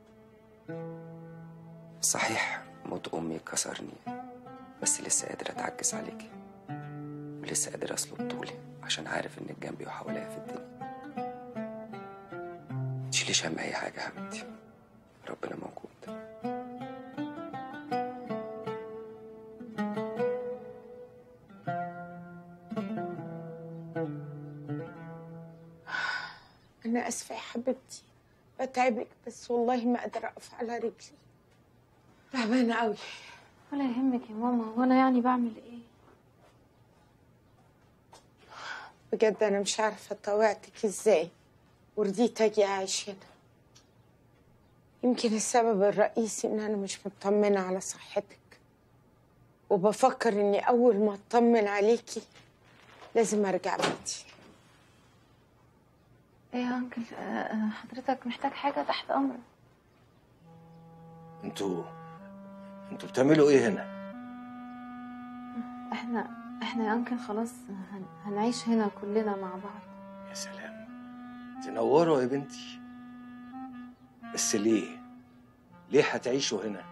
صحيح موت امي كسرني بس لسه قادر اتعكس عليكي ولسه قادر اسلب طولي عشان عارف انك جنبي وحواليا في الدنيا متشيليش هم اي حاجه يا حبيبتي ربنا موجود أنا آسفة يا حبيبتي بتعبك بس والله ما أقدر أقف على رجلي تعبانة أوي ولا يهمك يا ماما وانا يعني بعمل ايه بجد أنا مش عارفة طوعتك إزاي ورضيت أجي أعيش هنا يمكن السبب الرئيسي ان انا مش مطمنه على صحتك وبفكر اني اول ما اطمن عليكي لازم ارجع بيتي ايه يا انكل آه، آه، حضرتك محتاج حاجة تحت امرك انتوا انتوا بتعملوا ايه هنا احنا احنا يا انكل خلاص هن... هنعيش هنا كلنا مع بعض يا سلام تنوروا يا بنتي بس ليه ليه هتعيشوا هنا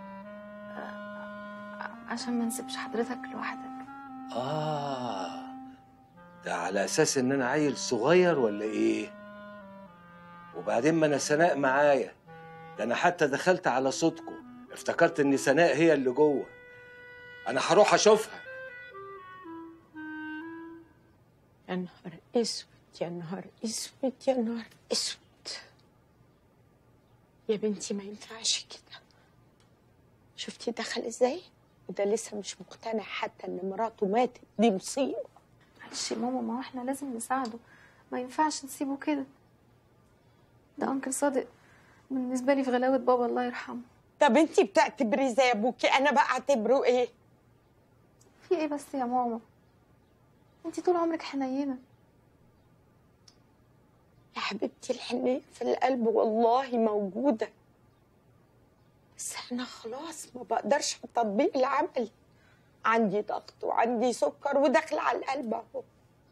عشان ما نسيبش حضرتك لوحدك اه ده على اساس ان انا عيل صغير ولا ايه وبعدين ما انا سناء معايا ده انا حتى دخلت على صوتكم افتكرت ان سناء هي اللي جوه انا هروح اشوفها يا نهار اسود يا نهار اسود يا نهار اسود يا بنتي ما ينفعش كده شفتي دخل ازاي وده لسه مش مقتنع حتى ان مراته ماتت دي مصيبه معلش يا ماما ما هو احنا لازم نساعده ما ينفعش نسيبه كده ده انكل صادق بالنسبة لي في غلاوة بابا الله يرحمه طب انتي بتعتبري زي ابوكي انا بقى اعتبره ايه في ايه بس يا ماما انتي طول عمرك حنينة يا حبيبتي الحنية في القلب والله موجودة بس أنا خلاص ما بقدرش على التطبيق العملي عندي ضغط وعندي سكر وداخل على القلب أهو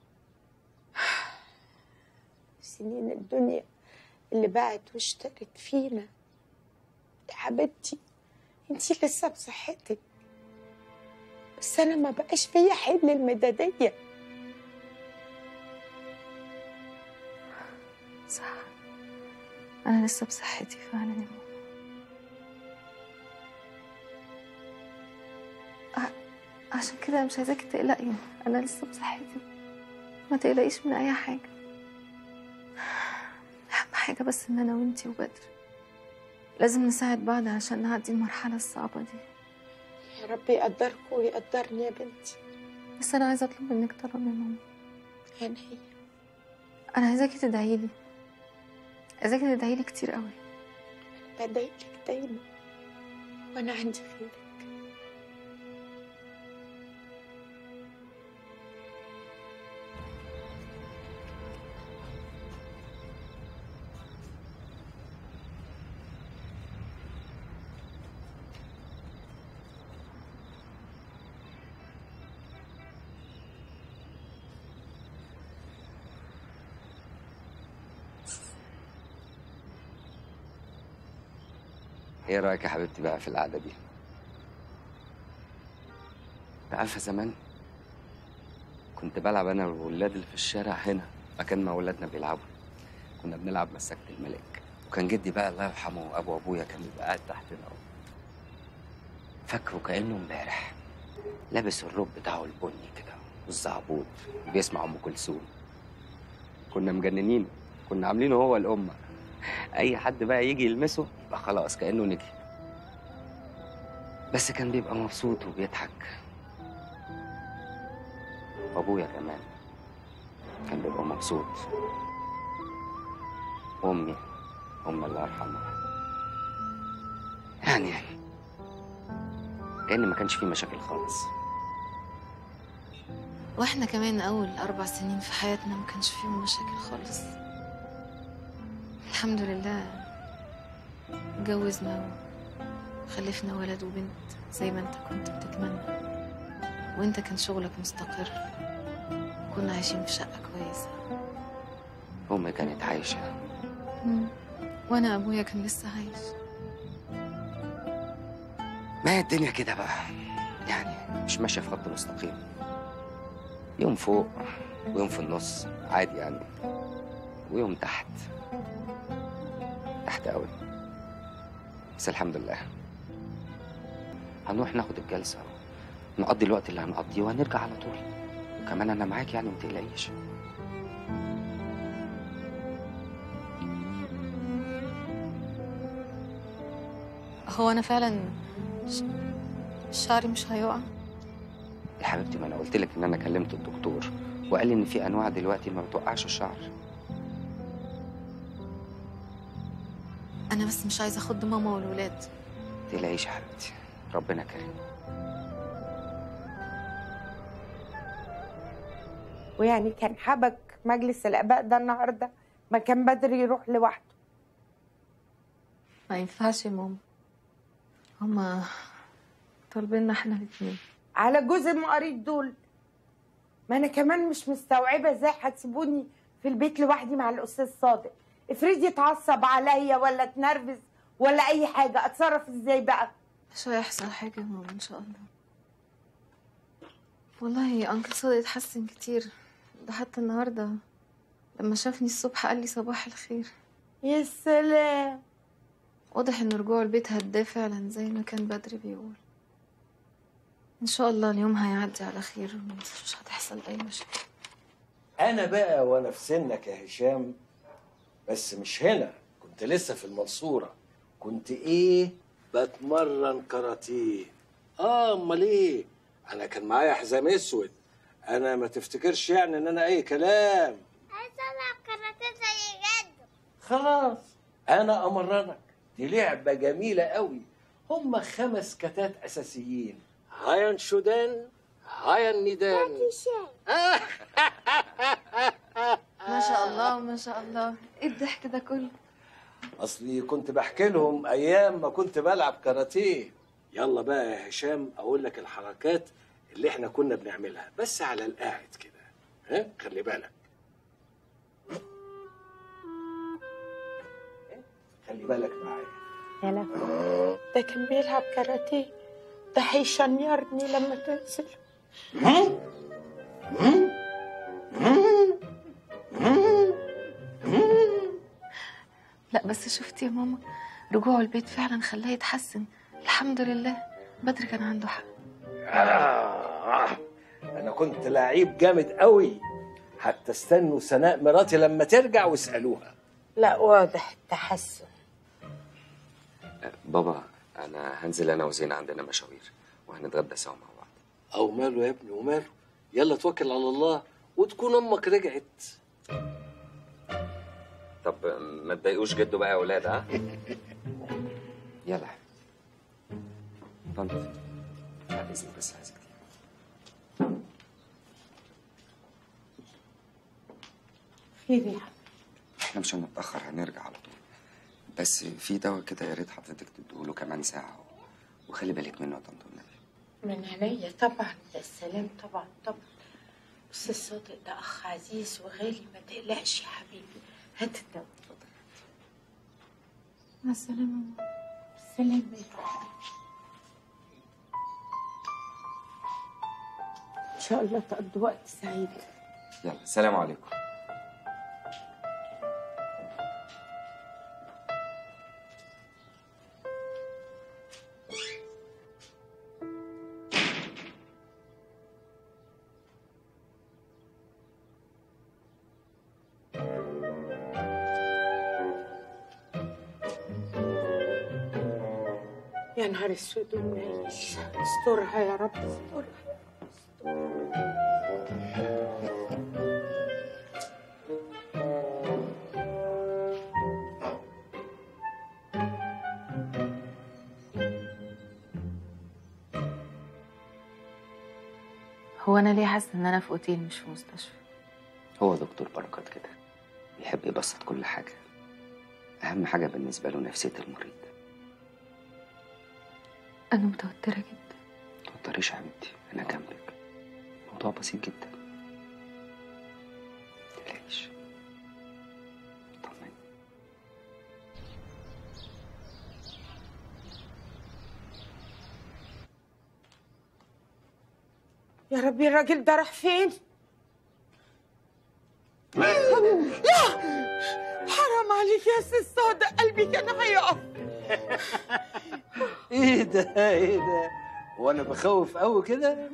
سنين الدنيا اللي باعت واشترت فينا يا حبيبتي انتي لسه بصحتك بس أنا ما بقاش فيا حمل المدادية صح انا لسه بصحتي فعلا يا ماما ع- عشان كده مش عايزاكي تقلقي انا لسه بصحتي ما تقلقيش من اي حاجه اهم حاجه بس ان انا وانتي وبدر لازم نساعد بعض عشان نعدي المرحله الصعبه دي يا رب يقدركم ويقدرني يا بنتي بس انا عايزه اطلب منك طلب يا ماما يعني هي انا عايزاكي تدعي لي عايزاكي تدعي لي كتير قوي بدايلك دايما وانا عندي غيرك ايه رايك يا حبيبتي بقى في القعده دي انت عارفه زمان كنت بلعب انا والولاد اللي في الشارع هنا مكان ما ولادنا بيلعبوا كنا بنلعب مسكت الملك وكان جدي بقى الله يرحمه ابو ابويا كان بيبقى قاعد تحتنا اهو فاكره كانه امبارح لابس الروب بتاعه البني كده والزعبوط وبيسمع ام كلثوم كنا مجننين كنا عاملينه هو الامه اي حد بقى يجي يلمسه يبقى خلاص كانه نجي بس كان بيبقى مبسوط وبيضحك وابويا كمان كان بيبقى مبسوط وامي امي الله يرحمها يعني كأن ما كانش فيه مشاكل خالص واحنا كمان اول اربع سنين في حياتنا ما كانش فيهم مشاكل خالص الحمد لله اتجوزنا وخلفنا ولد وبنت زي ما انت كنت بتتمنى وانت كان شغلك مستقر كنا عايشين في شقة كويسة امي كانت عايشه مم. وانا ابويا كان لسه عايش ما هي الدنيا كده بقى يعني مش ماشيه في خط مستقيم يوم فوق ويوم في النص عادي يعني ويوم تحت تحت قوي بس الحمد لله هنروح ناخد الجلسة نقضي الوقت اللي هنقضيه وهنرجع على طول وكمان أنا معاك يعني متقلقيش هو انا فعلا ش... شعري مش هيقع يا حبيبتي ما أنا قلت لك إن أنا كلمت الدكتور وقال لي إن في أنواع دلوقتي ما بتوقعش الشعر انا بس مش عايزه اخد ماما والولاد تلاقيش يا حبيبتي ربنا كريم ويعني كان حبك مجلس الآباء ده النهاردة ما كان بدري يروح لوحده ما ينفعش يا ماما هما طالبيننا احنا الاتنين على جزء المقاريض دول ما أنا كمان مش مستوعبة ازاي هتسيبوني في البيت لوحدي مع الأستاذ صادق افرضي يتعصب عليا ولا اتنرفز ولا أي حاجة أتصرف ازاي بقى مش هيحصل حاجه يا ماما ان شاء الله والله انكل صادق اتحسن كتير ده حتى النهارده لما شافني الصبح قال لي صباح الخير يا سلام واضح ان رجوعه البيت هداه فعلا زي ما كان بدري بيقول ان شاء الله اليوم هيعدي على خير مش هتحصل اي مشاكل انا بقى وانا في سنك يا هشام بس مش هنا كنت لسه في المنصوره كنت ايه بتمرن كاراتيه اه امال ايه انا كان معايا حزام اسود انا ما تفتكرش يعني ان انا اي كلام عايز العب كاراتيه زي جد خلاص انا امرنك دي لعبه جميله قوي هم خمس كتات اساسيين هايان شودان هايان نيدان ما شاء الله ما شاء الله ايه الضحك ده كله اصلي كنت بحكي لهم ايام ما كنت بلعب كاراتيه يلا بقى يا هشام اقول لك الحركات اللي احنا كنا بنعملها بس على القاعد كده ها خلي بالك خلي بالك معايا يا لهوي ده كان بيلعب كاراتيه ده هيشنيرني لما تنزل لا بس شفتي يا ماما رجوعه البيت فعلا خلاه يتحسن الحمد لله بدري كان عنده حق آه. انا كنت لعيب جامد قوي حتى استنوا سناء مراتي لما ترجع واسالوها لا واضح التحسن بابا انا هنزل انا وزينة عندنا مشاوير وهنتغدى سوا مع بعض او ماله يا ابني وماله يلا توكل على الله وتكون امك رجعت طب ما تضايقوش جده بقى يا اولاد ها يلا يا حبيبتي طنط بعد اذنك بس عايزك تيجي. خير يا حبيبي احنا مش هنتاخر هنرجع على طول بس في دواء كده يا ريت حضرتك تديهوله كمان ساعه وخلي بالك منه يا طنط النبي من عينيا طبعا يا سلام طبعا طبعا بس الصادق ده اخ عزيز وغالي ما تقلقش يا حبيبي هات الدواء مع السلامه سلام يا حبيبي ان شاء الله تقضي وقت سعيد يلا السلام عليكم يا نهار اسود ونعيش استرها يا رب استرها هو انا ليه حاسه ان انا في اوتيل مش في مستشفى هو دكتور بركات كده بيحب يبسط كل حاجه اهم حاجه بالنسبه له نفسيه المريض انا متوتره جدا متوتريش يا حبيبتي انا جنبك الموضوع بسيط جدا متقلقيش طمني يا ربي الراجل ده راح فين؟ لا حرام عليك يا سي الصادق قلبي كان هيقف ايه ده ايه ده وانا بخوف قوي كده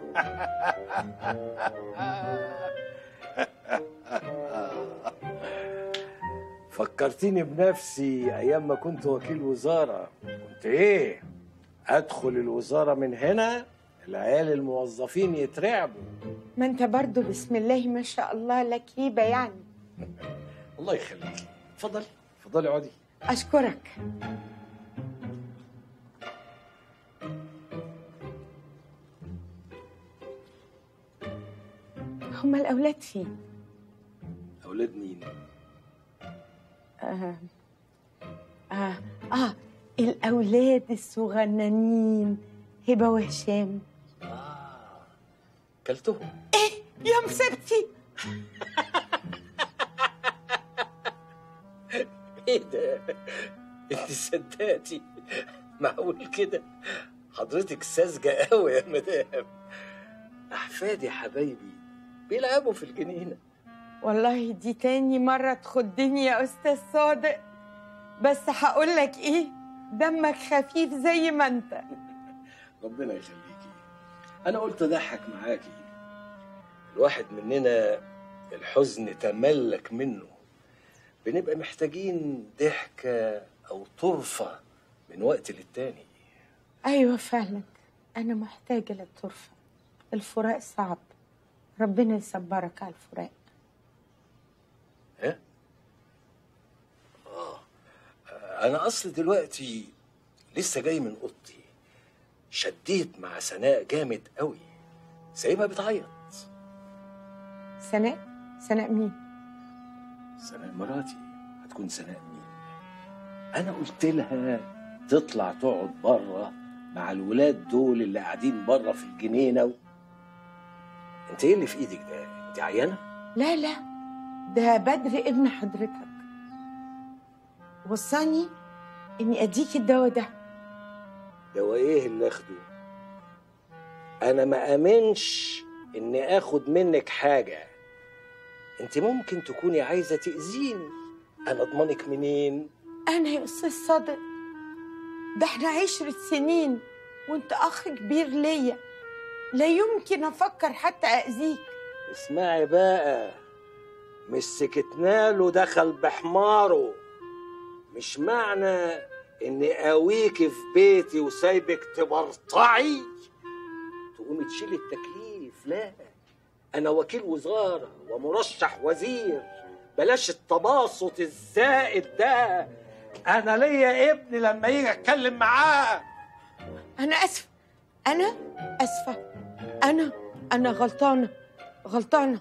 فكرتيني بنفسي ايام ما كنت وكيل وزاره كنت ايه ادخل الوزاره من هنا العيال الموظفين يترعبوا ما انت برضو بسم الله ما شاء الله لك هيبه يعني الله يخليكي اتفضلي اتفضلي اقعدي اشكرك هما الاولاد فين اولاد مين آه. آه. اه الاولاد الصغننين هبه وهشام كلتهم ايه يا مصيبتي ايه ده انت صدقتي معقول كده حضرتك ساذجه قوي يا مدام احفادي حبايبي بيلعبوا في الجنينه والله دي تاني مرة تخدني يا أستاذ صادق بس هقول لك إيه دمك خفيف زي ما أنت ربنا يخليكي انا قلت اضحك معاكي الواحد مننا الحزن تملك منه بنبقى محتاجين ضحكة أو طرفة من وقت للتاني أيوة فعلا أنا محتاجة للطرفة الفراق صعب ربنا يصبرك على الفراق ها؟ آه أنا أصل دلوقتي لسه جاي من أوضتي شديت مع سناء جامد قوي زي ما بتعيط سناء سناء مين سناء مراتي هتكون سناء مين انا قلت لها تطلع تقعد بره مع الولاد دول اللي قاعدين بره في الجنينه و... انت ايه اللي في ايدك ده انت عيانه لا لا ده بدر ابن حضرتك وصاني إني أديك الدواء ده دواء ايه اللي اخده انا ما امنش اني اخد منك حاجه انت ممكن تكوني عايزه تاذيني انا اضمنك منين أنا يا أستاذ صادق ده احنا عشرة سنين وانت أخ كبير ليا لا يمكن أفكر حتى أذيك اسمعي بقى مش سكتنا له دخل بحماره مش معنى اني قاويكي في بيتي وسايبك تبرطعي تقومي تشيلي التكليف لا انا وكيل وزاره ومرشح وزير بلاش التباسط الزائد ده انا ليا ابن لما يجي اتكلم معاه أنا أسفة أنا أسفة أنا أنا غلطانة غلطانة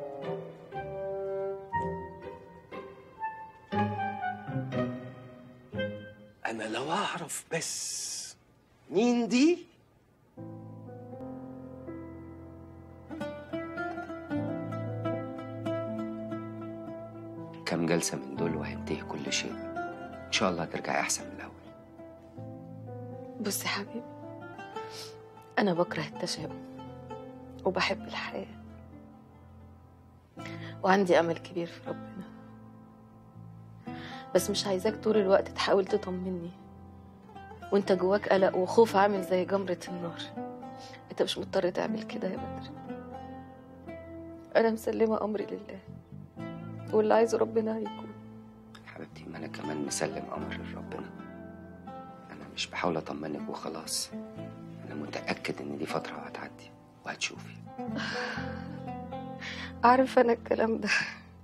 انا لو اعرف بس مين دي كام جلسة من دول وهينتهي كل شيء إن شاء الله هترجعي أحسن من الأول بص يا حبيبي أنا بكره التشاؤم وبحب الحياة وعندي أمل كبير في ربنا بس مش عايزاك طول الوقت تحاول تطمني وانت جواك قلق وخوف عامل زي جمرة النار انت مش مضطر تعمل كده يا بدر انا مسلمة امري لله واللي عايزه ربنا هيكون حبيبتي ما أنا كمان مسلم أمر لربنا أنا مش بحاول أطمنك وخلاص أنا متأكد إن دي فترة وهتعدي وهتشوفي عارف انا الكلام ده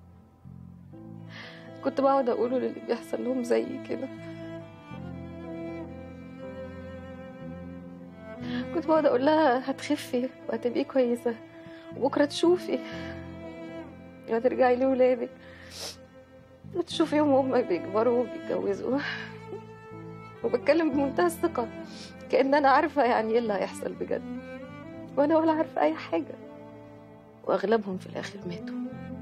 كنت بقعد اقوله للي بيحصل لهم زي كده كنت بقعد اقول لها هتخفي وهتبقي كويسه وبكره تشوفي وهترجعي لولادك وتشوفيهم وهم بيكبروا وبيتجوزوا وبتكلم بمنتهى الثقه كأن انا عارفه يعني ايه اللي هيحصل بجد وانا ولا عارفه اي حاجه واغلبهم في الاخر ماتوا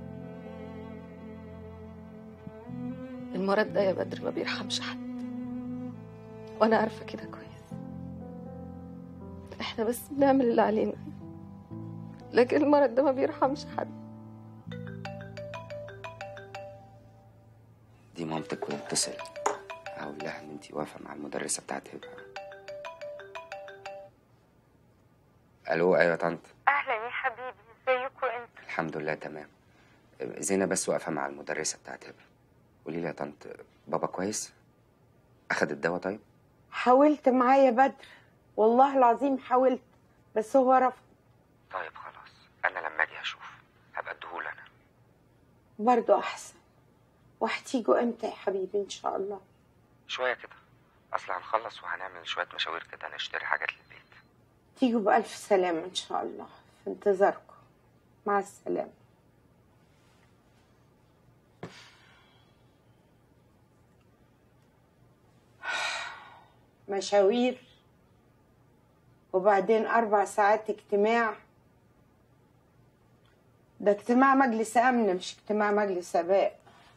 المرض ده يا بدر ما بيرحمش حد وانا عارفه كده كويس احنا بس بنعمل اللي علينا لكن المرض ده ما بيرحمش حد دي مامتك واتصل هقول لها إن أنتي واقفة مع المدرسة بتاعت هبة ألو أيوة يا طنط أهلا يا حبيبي ازيكوا انتوا الحمد لله تمام زينة بس واقفة مع المدرسة بتاعت هبة قولي لي يا طنط بابا كويس؟ أخد الدواء طيب؟ حاولت معاه يا بدر والله العظيم حاولت بس هو رفض طيب خلاص أنا لما أجي هشوف هبقى اديهوله أنا برضه أحسن وهتيجوا امتى يا حبيبي إن شاء الله شويه كده اصل هنخلص وهنعمل شويه مشاوير كده نشتري حاجات للبيت تيجوا بألف سلامة إن شاء الله في انتظاركم مع السلامة مشاوير وبعدين أربع ساعات اجتماع ده اجتماع مجلس أمن مش اجتماع مجلس آباء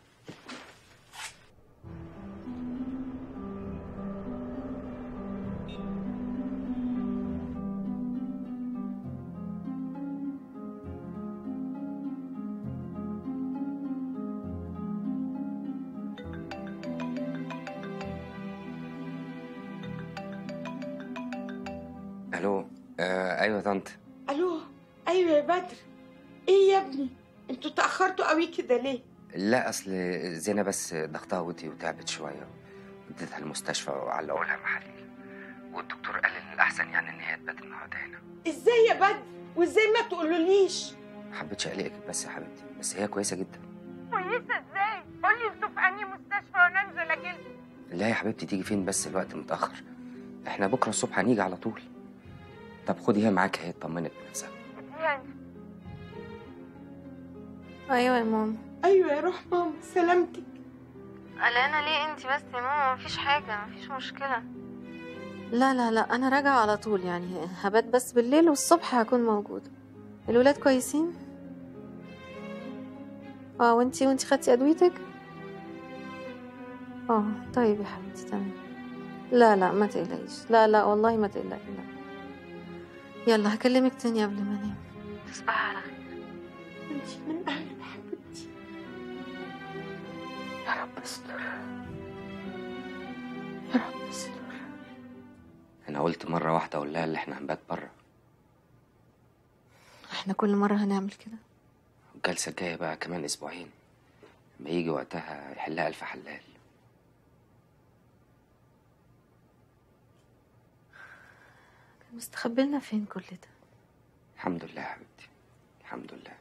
الو آه ايوه يا طنط ألو أيوة يا بدر إيه يا ابني انتوا تأخرتوا قوي كده ليه لا اصل زينة بس ضغطها وطي وتعبت شويه وديتها المستشفى وعلقوا لها محاليل والدكتور قال ان الاحسن يعني ان هي تبات النهارده هنا إزاي يا بدر وإزاي ما تقولوليش ما حبيتش اقلقك بس يا حبيبتي بس هي كويسه جدا كويسة إزاي قولي انتوا في أنهي مستشفى وأنا أنزل أجيلكم لا يا حبيبتي تيجي فين بس الوقت متاخر احنا بكره الصبح هنيجي على طول طب خديها معاك هي تطمنك بنفسها ايوه يا ماما أيوة يا روح ماما سلامتك قلقانة ليه انت بس يا ماما مفيش حاجة مفيش مشكلة لا لا لا انا راجعة على طول يعني هبات بس بالليل والصبح هكون موجودة الولاد كويسين اه وانتي وانتي خدتي ادويتك اه طيب يا حبيبتي تمام لا لا ما تقلقيش لا لا والله ما تقلقي لا يلا هكلمك تاني قبل ما انام تصبحي على خير انتي من أهل حبيبتي يا رب استر يا رب استر انا قلت مره واحده اقول لها اللي احنا هنبات بره احنا كل مرة هنعمل كده الجلسه الجايه بقى كمان اسبوعين لما يجي وقتها يحلها الف حلال كان مستخبي لنا فين كل ده الحمد لله يا حبيبتي الحمد لله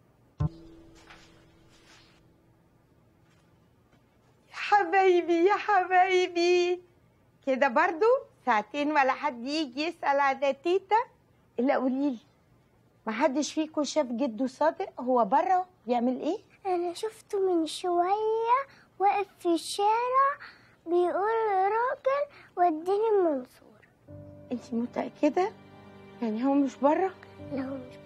يا حبايبي يا حبايبي كده برضو ساعتين ولا حد يجي يسأل على تيتا إلا قوليلي ما حدش فيكم شاف جده صادق هو بره بيعمل ايه؟ أنا شفته من شوية واقف في الشارع بيقول لراجل وديني المنصور انت متأكدة؟ يعني هو مش بره؟ لا هو مش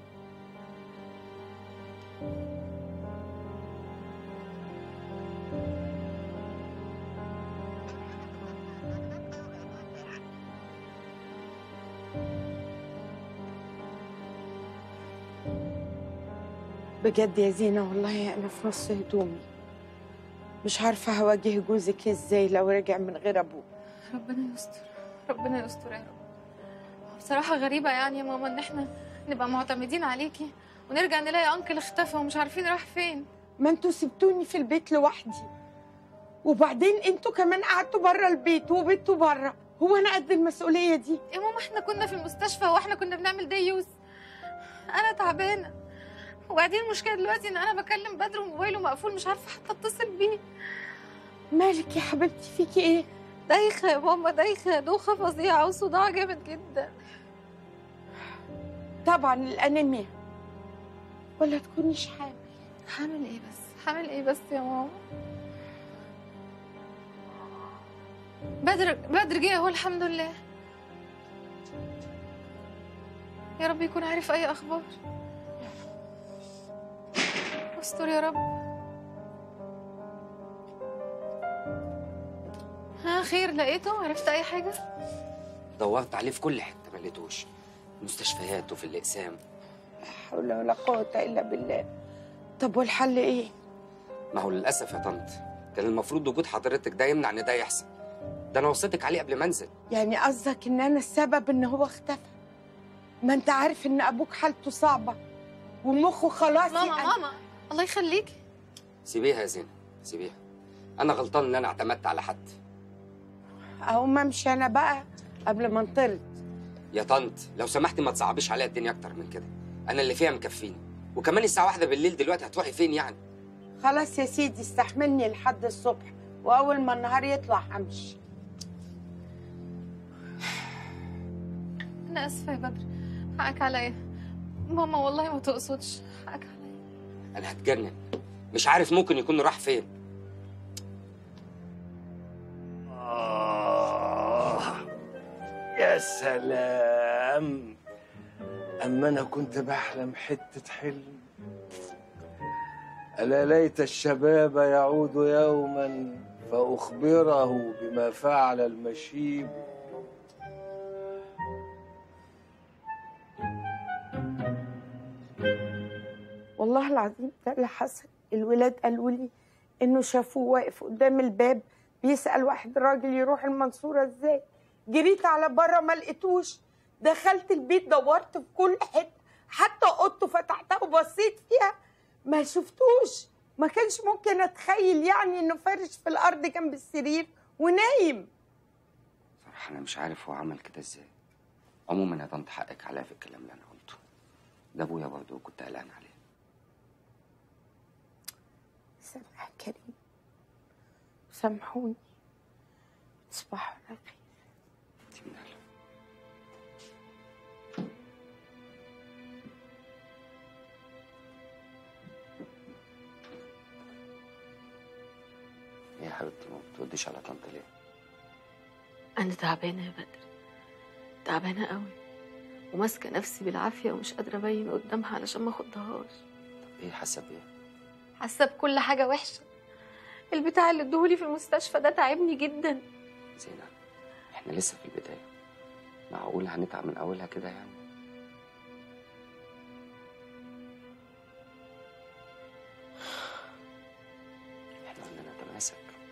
بجد يا زينة والله أنا في نص هدومي مش عارفة هواجه جوزك ازاي لو رجع من غير أبوه ربنا يستر ربنا يستر يا رب بصراحة غريبة يعني يا ماما ان احنا نبقى معتمدين عليكي ونرجع نلاقي انكل اختفى ومش عارفين راح فين ما انتوا سبتوني في البيت لوحدي وبعدين انتوا كمان قعدتوا بره البيت وبيتوا بره هو انا قد المسؤوليه دي يا ماما احنا كنا في المستشفى واحنا كنا بنعمل ديوس انا تعبانة وبعدين المشكلة دلوقتي ان انا بكلم بدر وموبايله مقفول مش عارفة حتى اتصل بيه مالك يا حبيبتي فيكي ايه دايخة يا ماما دايخة دوخة فظيعة وصداع جامد جدا طبعا الانيميا ولا تكونيش حامل حامل ايه بس حامل ايه بس يا ماما بدر بدر جه اهو الحمد لله يا رب يكون عارف اي اخبار استر يا رب ها خير لقيته عرفت اي حاجه دورت عليه في كل حته ما لقيتوش مستشفيات وفي الاقسام لا حول ولا قوه الا بالله طب والحل ايه ما هو للاسف يا طنط كان المفروض وجود حضرتك ده يمنع ان ده يحصل ده انا وصيتك عليه قبل ما انزل يعني قصدك ان انا السبب ان هو اختفى ما انت عارف ان ابوك حالته صعبه ومخه خلاص ماما يعني- ماما الله يخليكي سيبيها يا زينب سيبيها انا غلطان ان انا اعتمدت على حد اقوم امشي انا بقى قبل ما انطرد يا طنط لو سمحتي ما تصعبيش عليا الدنيا اكتر من كده انا اللي فيها مكفيني وكمان الساعه واحدة بالليل دلوقتي هتروحي فين يعني خلاص يا سيدي استحملني لحد الصبح واول ما النهار يطلع همشي انا اسفه يا بدر حقك عليا ماما والله ما تقصدش حقك عليا انا هتجنن مش عارف ممكن يكون راح فين آه يا سلام أما أنا كنت بحلم حتة حلم ألا ليت الشباب يعود يوما فأخبره بما فعل المشيب والله العظيم ده اللي حصل الولاد قالوا لي انه شافوه واقف قدام الباب بيسأل واحد راجل يروح المنصورة ازاي جريت على بره ما لقيتوش دخلت البيت دورت في كل حته حتى اوضته فتحتها وبصيت فيها ما شفتوش ما كانش ممكن اتخيل يعني انه فارش في الارض جنب السرير ونايم صراحة أنا مش عارف هو عمل كده إزاي عموما يا طنط حقك عليا في الكلام اللي أنا قلته ده أبويا برضه كنت قلقان عليه سامح كريم سامحوني تصبحوا على خير إيه يا حبيبتي ما بترديش على طنط ليه؟ انا تعبانه يا بدر تعبانه قوي وماسكه نفسي بالعافيه ومش قادره ابين قدامها علشان ما اخدهاش إيه حاسة بإيه؟ حاسه بكل حاجه وحشه البتاع اللي ادوهولي في المستشفى ده تعبني جدا زينة إحنا لسه في البداية معقول هنتعب من أولها كده يعني؟ إحنا قلنا نتماسك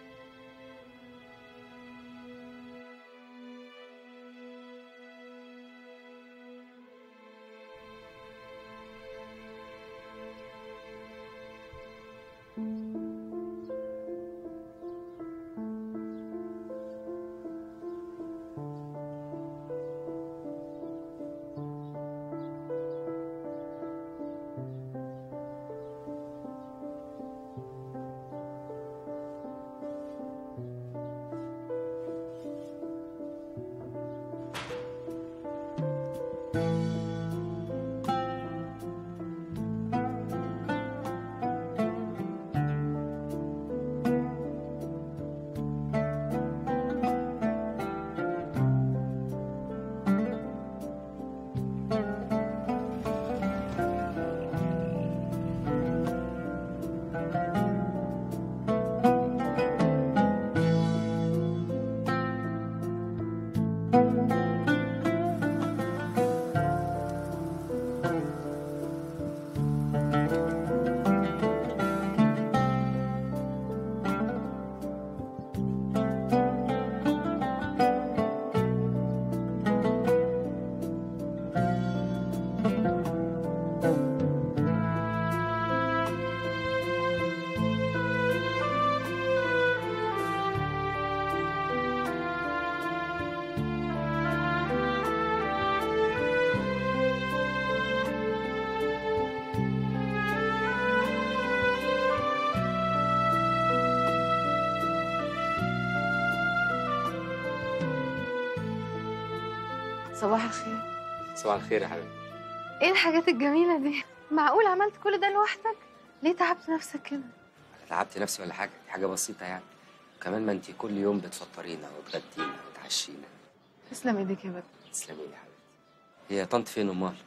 صباح الخير صباح الخير يا حبيبي ايه الحاجات الجميله دي معقول عملت كل ده لوحدك ليه تعبت نفسك كده أنا تعبت نفسي ولا حاجة دي حاجة بسيطة يعني وكمان ما أنتي كل يوم بتفطرينا وتغدينا وتعشينا تسلم ايدك يا بدر تسلمي لي يا حبيبتي هي طنط فين أمال؟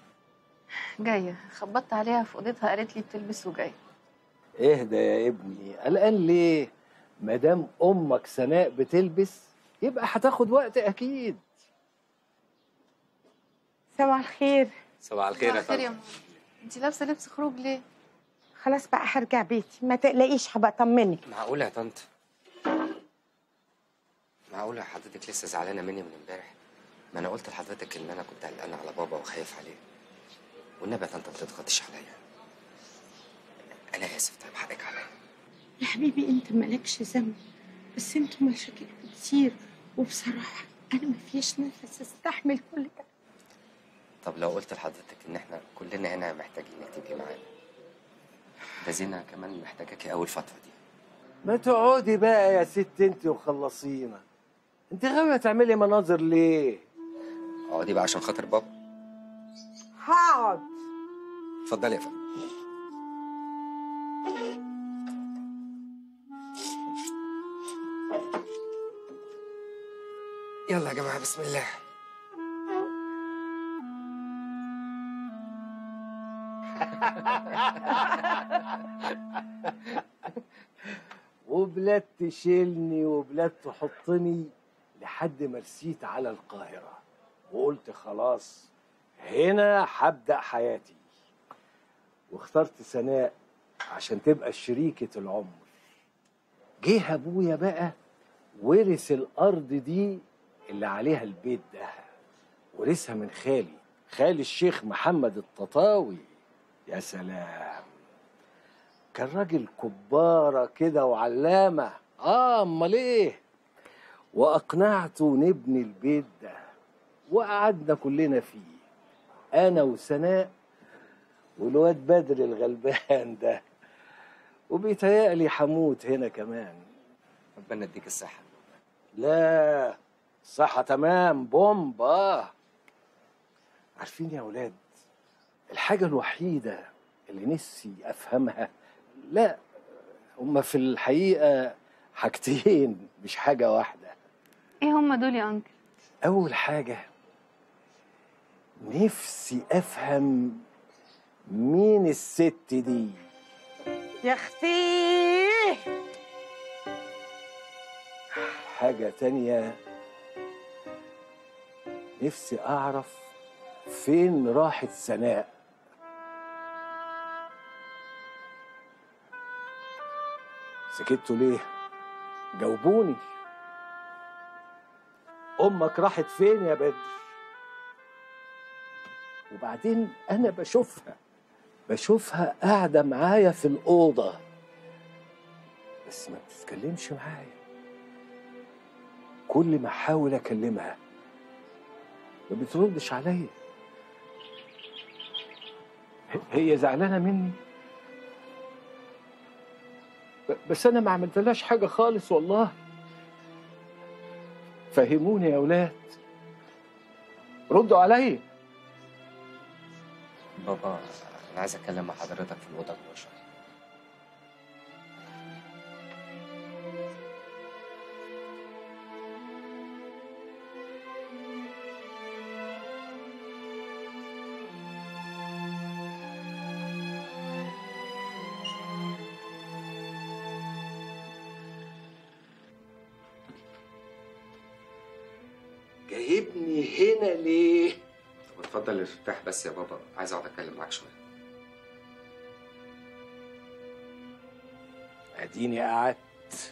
جايه خبطت عليها في اوضتها قالت لي بتلبس وجايه اهدى يا ابني قلقان ليه ما دام امك سناء بتلبس يبقى هتاخد وقت اكيد صباح الخير صباح الخير يا خير طنط يا ماما انت لابسه لبس خروج ليه خلاص بقى هرجع بيتي ما تقلقيش هبقى اطمنك معقولة يا طنط معقولة حضرتك لسه زعلانة مني من امبارح ما أنا قلت لحضرتك إن أنا كنت قلقان على بابا وخايف عليه والنبي يا طنط ما تضغطيش عليا أنا آسف طيب حقك عليا يا حبيبي انت مالكش ذنب بس انتوا مشاكلكم كتير وبصراحة انا ما فيش نفس استحمل كل ده طب لو قلت لحضرتك إن إحنا كلنا هنا محتاجينك تبقي معانا ده زينة كمان محتاجاكي أول فترة دي ما تقعدي بقى يا ست انت وخلصينا انت غاوية تعملي مناظر ليه اقعدي بقى عشان خاطر بابا هقعد اتفضلي يا فندم يلا يا جماعه بسم الله وبلاد تشيلني وبلاد تحطني لحد ما رسيت على القاهرة وقلت خلاص هنا هبدأ حياتي واخترت سناء عشان تبقى شريكة العمر جه أبويا بقى ورث الأرض دي اللي عليها البيت ده ورثها من خالي خالي الشيخ محمد التطاوي يا سلام كان راجل كبارة كده وعلامة اه امال ايه واقنعته نبني البيت ده وقعدنا كلنا فيه انا وسناء والواد بدر الغلبان ده وبيتهيألي حموت هنا كمان ربنا يديك الصحه لا صحة تمام بومب اه عارفين يا ولاد الحاجة الوحيدة اللي نفسي أفهمها لا هما في الحقيقة حاجتين مش حاجة واحدة ايه هم دول يا انكل أول حاجة نفسي أفهم مين الست دي يا اختي حاجة تانية نفسي أعرف فين راحت سناء سكتوا ليه؟ جاوبوني أمك راحت فين يا بدر؟ وبعدين أنا بشوفها بشوفها قاعدة معايا في الأوضة بس ما بتتكلمش معايا كل ما أحاول أكلمها ما بتردش عليا ه- هي زعلانة مني ب- بس أنا ما عملتلهاش حاجة خالص والله فهموني يا أولاد ردوا عليا بابا انا عايز اتكلم مع حضرتك في الاوضه جوه شويه جايبني هنا ليه؟ طب اتفضل ارتاح بس يا بابا عايز اقعد اتكلم معاك شويه اديني قعدت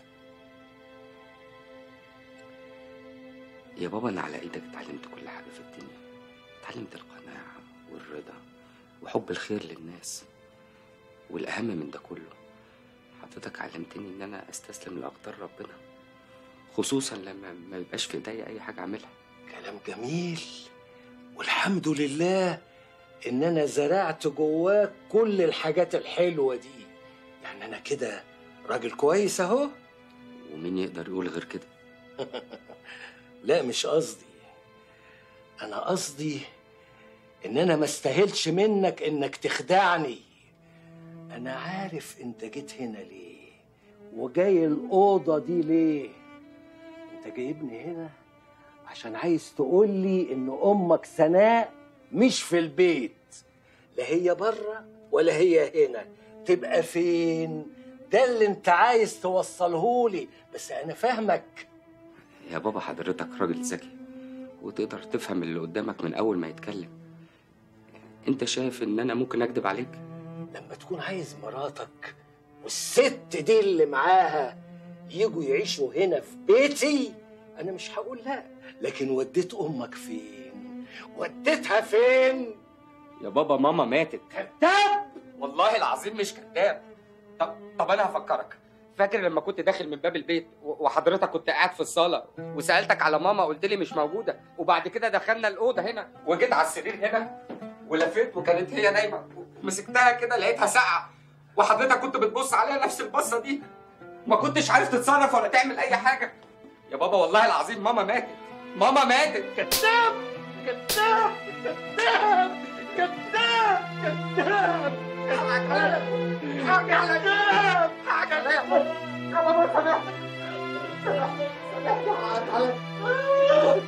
يا بابا انا على ايدك اتعلمت كل حاجه في الدنيا اتعلمت القناعه والرضا وحب الخير للناس والاهم من ده كله حضرتك علمتني ان انا استسلم لاقدار ربنا خصوصا لما ما يبقاش في ايديا اي حاجه اعملها كلام جميل والحمد لله ان انا زرعت جواك كل الحاجات الحلوه دي يعني انا كده راجل كويس اهو ومين يقدر يقول غير كده لا مش قصدي انا قصدي ان انا ما استاهلش منك انك تخدعني انا عارف انت جيت هنا ليه وجاي الاوضه دي ليه انت جايبني هنا عشان عايز تقول لي ان امك سناء مش في البيت لا هي بره ولا هي هنا تبقى فين ده اللي انت عايز توصله لي بس انا فاهمك يا بابا حضرتك راجل ذكي وتقدر تفهم اللي قدامك من اول ما يتكلم انت شايف ان انا ممكن اكذب عليك لما تكون عايز مراتك والست دي اللي معاها يجوا يعيشوا هنا في بيتي انا مش هقول لا لكن وديت امك فين وديتها فين يا بابا ماما ماتت كذاب والله العظيم مش كذاب طب طب انا هفكرك فاكر لما كنت داخل من باب البيت و- وحضرتك كنت قاعد في الصاله وسالتك على ماما قلت لي مش موجوده وبعد كده دخلنا الاوضه هنا وجيت على السرير هنا ولفيت وكانت هي نايمه مسكتها كده لقيتها ساقعه وحضرتك كنت بتبص عليها نفس البصه دي ما كنتش عارف تتصرف ولا تعمل اي حاجه يا بابا والله العظيم ماما ماتت ماما ماتت كذاب كذاب كذاب كذاب كذاب حاجة على كذاب حاجة على يا بابا سامحني سامحني سامحني حاجة على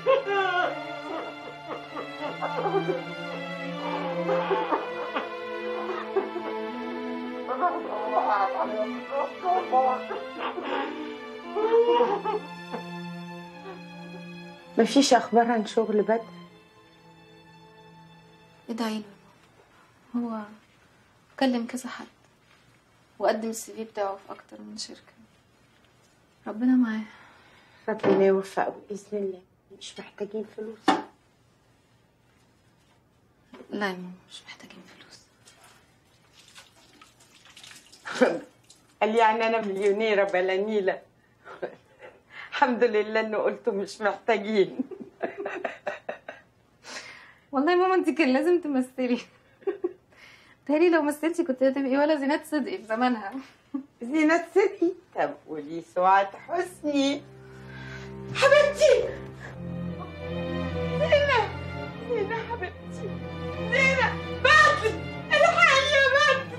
مفيش اخبار عن شغل بدر ادعي له هو كلم كذا حد وقدم السي في بتاعه في اكتر من شركه ربنا معاه ربنا يوفقه باذن الله مش محتاجين فلوس لا يا ماما مش محتاجين فلوس قال يعني انا مليونيره بلا نيله الحمد لله انه قلتوا مش محتاجين والله يا ماما انت كان لازم تمثلي تهيألي لو مثلتي كنت هتبقي ولا زينات صدقي في زمانها زينات صدقي طب قولي سعاد حسني حبيبتي زينة زينة حبيبتي زينة بدر الحي يا بدر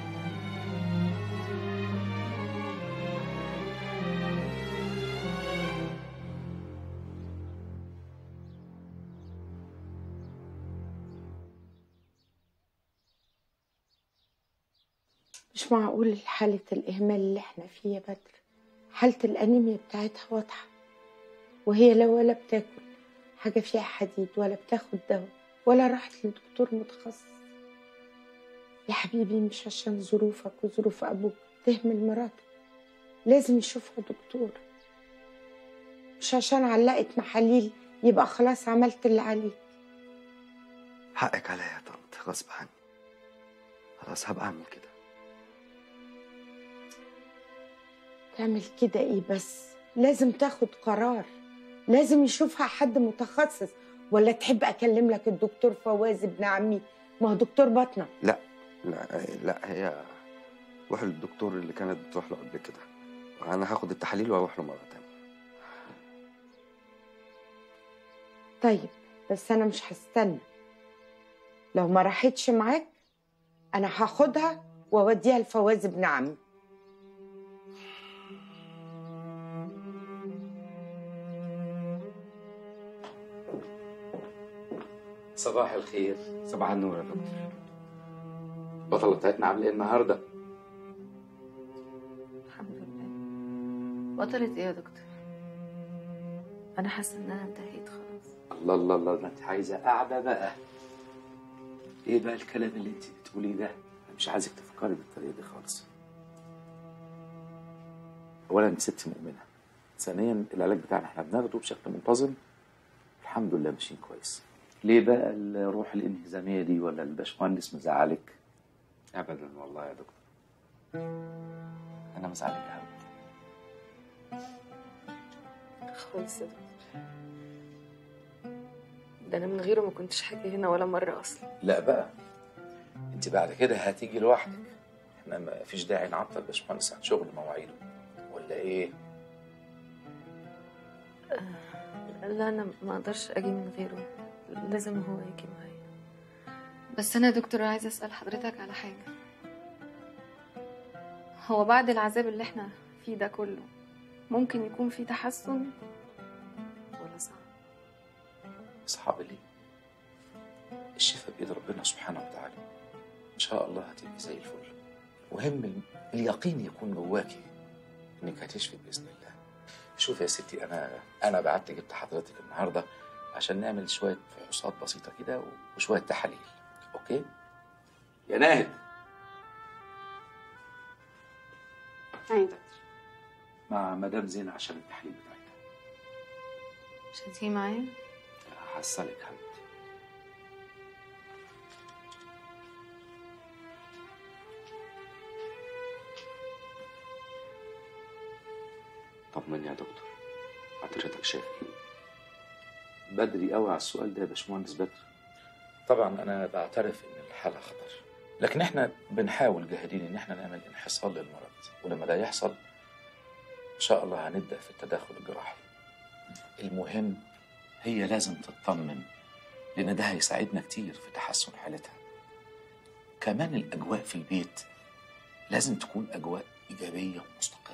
مش معقول حالة الإهمال اللي احنا فيه يا بدر حالة الأنيميا بتاعتها واضحة وهي لا ولا بتاكل حاجة فيها حديد ولا بتاخد دواء ولا راحت لدكتور متخصص يا حبيبي مش عشان ظروفك وظروف أبوك تهمل مراتك لازم يشوفها دكتور مش عشان علقت محاليل يبقى خلاص عملت اللي عليك حقك عليا يا طنط غصب عني خلاص هبقى اعمل كده تعمل كده ايه بس لازم تاخد قرار لازم يشوفها حد متخصص ولا تحب اكلم لك الدكتور فواز ابن عمي ما هو دكتور بطنه لا لا لا هي روح للدكتور اللي كانت بتروح له قبل كده انا هاخد التحاليل واروح له مره تانية طيب بس انا مش هستنى لو ما راحتش معاك انا هاخدها واوديها لفواز ابن عمي صباح الخير صباح النور يا دكتور البطلة بتاعتنا عاملة ايه النهاردة؟ الحمد لله بطلت ايه يا دكتور انا حاسه ان انا انتهيت خلاص الله الله الله ده انت عايزة قاعدة بقى ايه بقى الكلام اللي انت بتقوليه ده؟ أنا مش عايزك تفكري بالطريقة دي خالص أولا انت ست مؤمنة ثانيا العلاج بتاعنا احنا بناخده بشكل منتظم الحمد لله ماشيين كويس ليه بقى الروح الانهزامية دي ولا الباشمهندس مزعلك؟ ابدا والله يا دكتور انا مزعلك يا حبيبي خالص يا دكتور ده انا من غيره ما كنتش حاجه هنا ولا مره اصلا لا بقى انت بعد كده هتيجي لوحدك احنا ما فيش داعي نعطل باشمهندس عن شغل مواعيده ولا ايه؟ لا انا ما اقدرش اجي من غيره لازم هو يجي معايا بس انا يا دكتور عايزه اسال حضرتك على حاجه هو بعد العذاب اللي احنا فيه ده كله ممكن يكون في تحسن ولا صعب صعب ليه؟ الشفاء بيد ربنا سبحانه وتعالى ان شاء الله هتبقي زي الفل مهم اليقين يكون جواكي انك هتشفي باذن الله شوف يا ستي انا انا بعت جبت حضرتك النهارده عشان نعمل شويه فحوصات بسيطه كده وشويه تحاليل اوكي يا ناهد ايوه دكتور مع مدام زينة عشان التحليل بتاعتها مش هتيجي معايا هحصلك حبيبتي طمني يا دكتور حضرتك شايف ايه بدري قوي على السؤال ده يا باشمهندس بدر طبعا انا بعترف ان الحاله خطر لكن احنا بنحاول جاهدين ان احنا نعمل انحصار للمرض ولما ده يحصل ان شاء الله هنبدا في التدخل الجراحي المهم هي لازم تطمن لان ده هيساعدنا كتير في تحسن حالتها كمان الاجواء في البيت لازم تكون اجواء ايجابيه ومستقره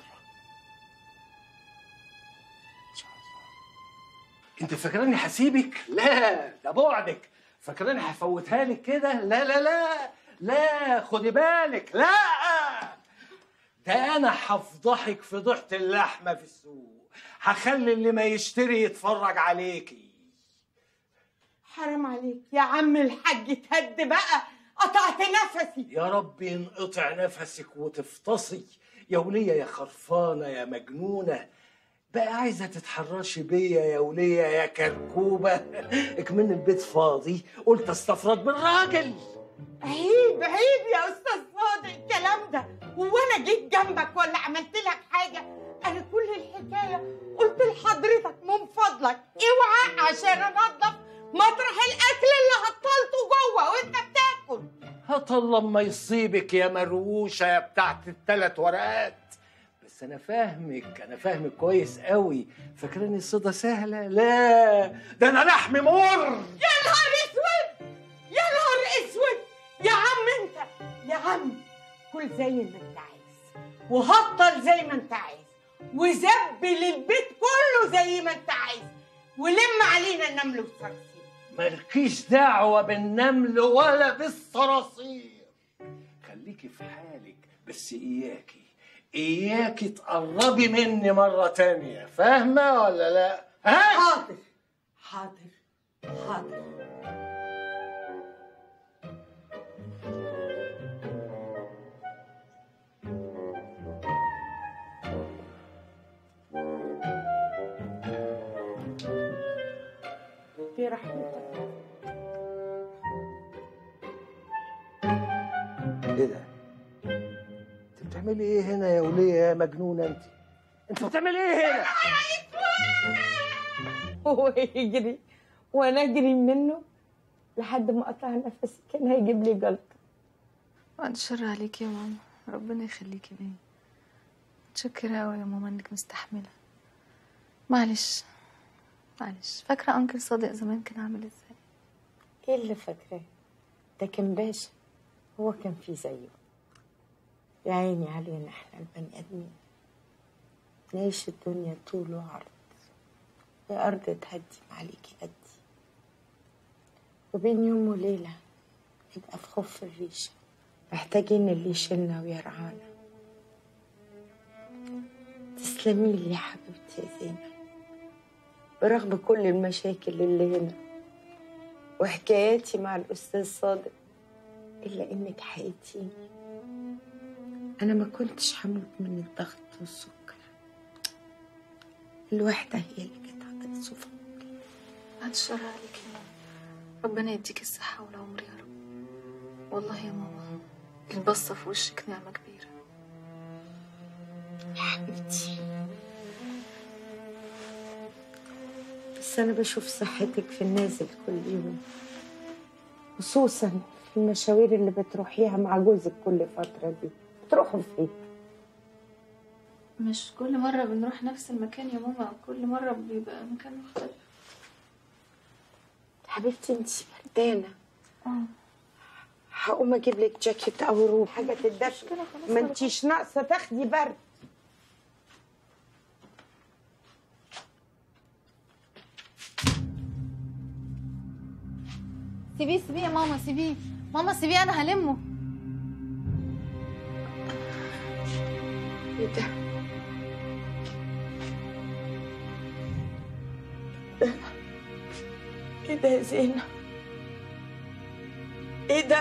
انت فاكراني هسيبك؟ لا ده بعدك فاكراني هفوتها لك كده؟ لا لا لا لا خدي بالك لا ده انا هفضحك فضيحة اللحمة في السوق هخلي اللي ما يشتري يتفرج عليكي حرام عليك يا عم الحاج تهد بقى قطعت نفسي يا رب ينقطع نفسك وتفطسي يا ولية يا خرفانة يا مجنونة بقى عايزة تتحرشي بيا يا ولية يا كركوبة اكمن البيت فاضي قلت استفرد بالراجل عيب عيب يا استاذ صادق الكلام ده هو انا جيت جنبك ولا عملت لك حاجه انا كل الحكايه قلت لحضرتك من فضلك اوعى عشان انضف مطرح الاكل اللي هطلته جوه وانت بتاكل هطل لما يصيبك يا مروشة يا بتاعت الثلاث ورقات بس انا فاهمك انا فاهمك كويس قوي فاكراني الصيدة سهلة لا ده انا لحمي مر يا نهار اسود يا نهار اسود يا عم انت يا عم كل زي ما انت عايز وهطل زي ما انت عايز وزبل البيت كله زي ما انت عايز ولم علينا النمل والصراصير مالكيش دعوة بالنمل ولا بالصراصير خليكي في حالك بس إياكي إياكي تقربي مني مرة تانية فاهمة ولا لا؟ ها؟ حاضر حاضر حاضر في رحمتك إيه ده؟ أنت بتعملي إيه هنا يا ولية يا مجنونة أنت؟ أنت بتعملي إيه هنا؟ هو يجري وانا اجري منه لحد ما قطع نفسي كان هيجيب لي جلطه بعد الشر عليك يا ماما ربنا يخليكي ليا متشكرة أوي يا ماما إنك مستحملة معلش معلش فاكرة أنكل صادق زمان كان عامل إزاي ايه اللي فاكراه ده كان باشا هو كان في زيه يا عيني علينا احنا البني ادمين نعيش الدنيا طول وعرض يا ارض تهدي عليكي قدي وبين يوم وليله نبقى في خف الريشه محتاجين اللي يشيلنا ويرعانا تسلمي لي يا حبيبتي يا زينب برغم كل المشاكل اللي هنا وحكاياتي مع الأستاذ صادق إلا إنك حقيتيني أنا ما كنتش هموت من الضغط والسكر الوحدة هي اللي كانت هتقصف بعد الشر عليك يا ماما ربنا يديك الصحة والعمر يا رب والله يا ماما البصة في وشك نعمة كبيرة يا حبيبتي بس أنا بشوف صحتك في النازل كل يوم خصوصا في المشاوير اللي بتروحيها مع جوزك كل فترة دي بتروحوا فين؟ مش كل مرة بنروح نفس المكان يا ماما كل مرة بيبقى مكان مختلف حبيبتي انت بردانة هقوم اجيب لك جاكيت او روب حاجة تدفي ما انتيش ناقصة تاخدي برد سيبيه سيبيه يا ماما سيبيه ماما سيبيه أنا هلمه ايه ده؟ ايه ده يا زينة؟ ايه ده؟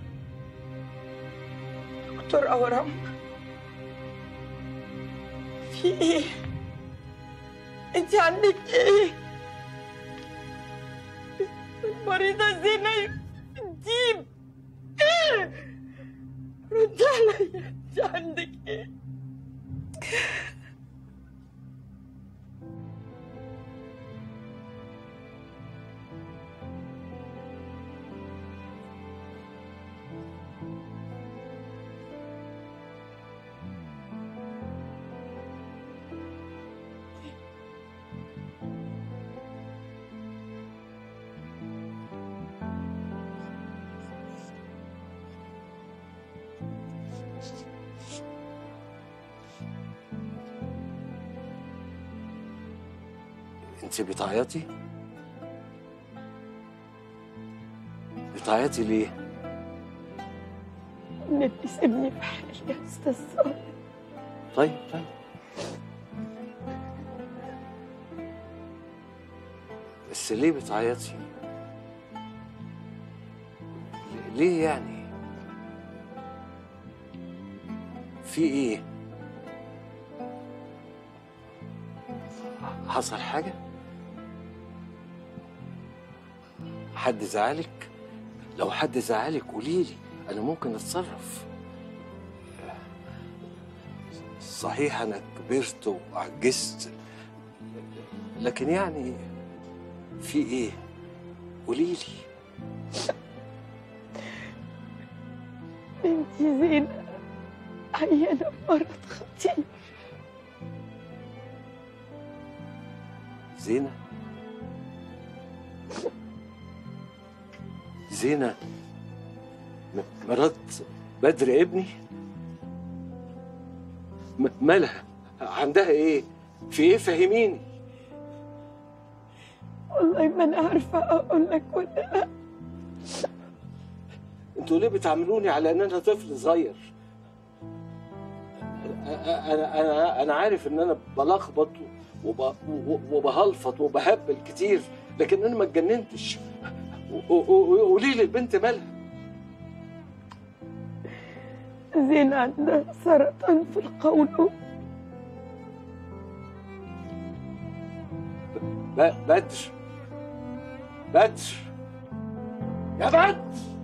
دكتور أورام في ايه؟ انت عندك ايه؟ المريضة زينة ديب ايه؟ رد عليا انت عندك ايه؟ انت بتعيطي بتعيطي ليه النبي سيبني في حالي يا استاذ صالح طيب طيب بس ليه بتعيطي ليه يعني في ايه حصل حاجة حد زعلك لو حد زعلك قوليلي انا ممكن اتصرف صحيح انا كبرت وعجزت لكن يعني في ايه قوليلي بنتي زينة عيانة بمرض خطير زينة زينة م- مرات بدر ابني م- مالها عندها ايه في ايه فهميني والله ما انا عارفة اقول لك ولا لا انتوا ليه بتعاملوني على ان انا طفل صغير انا انا انا انا عارف ان انا بلخبط وب- وبهلفط وبهبل كتير لكن انا ما اتجننتش و- و- و- قولي لي البنت مالها زينة عندها سرطان في القولون ب- بدر بدر يا بدر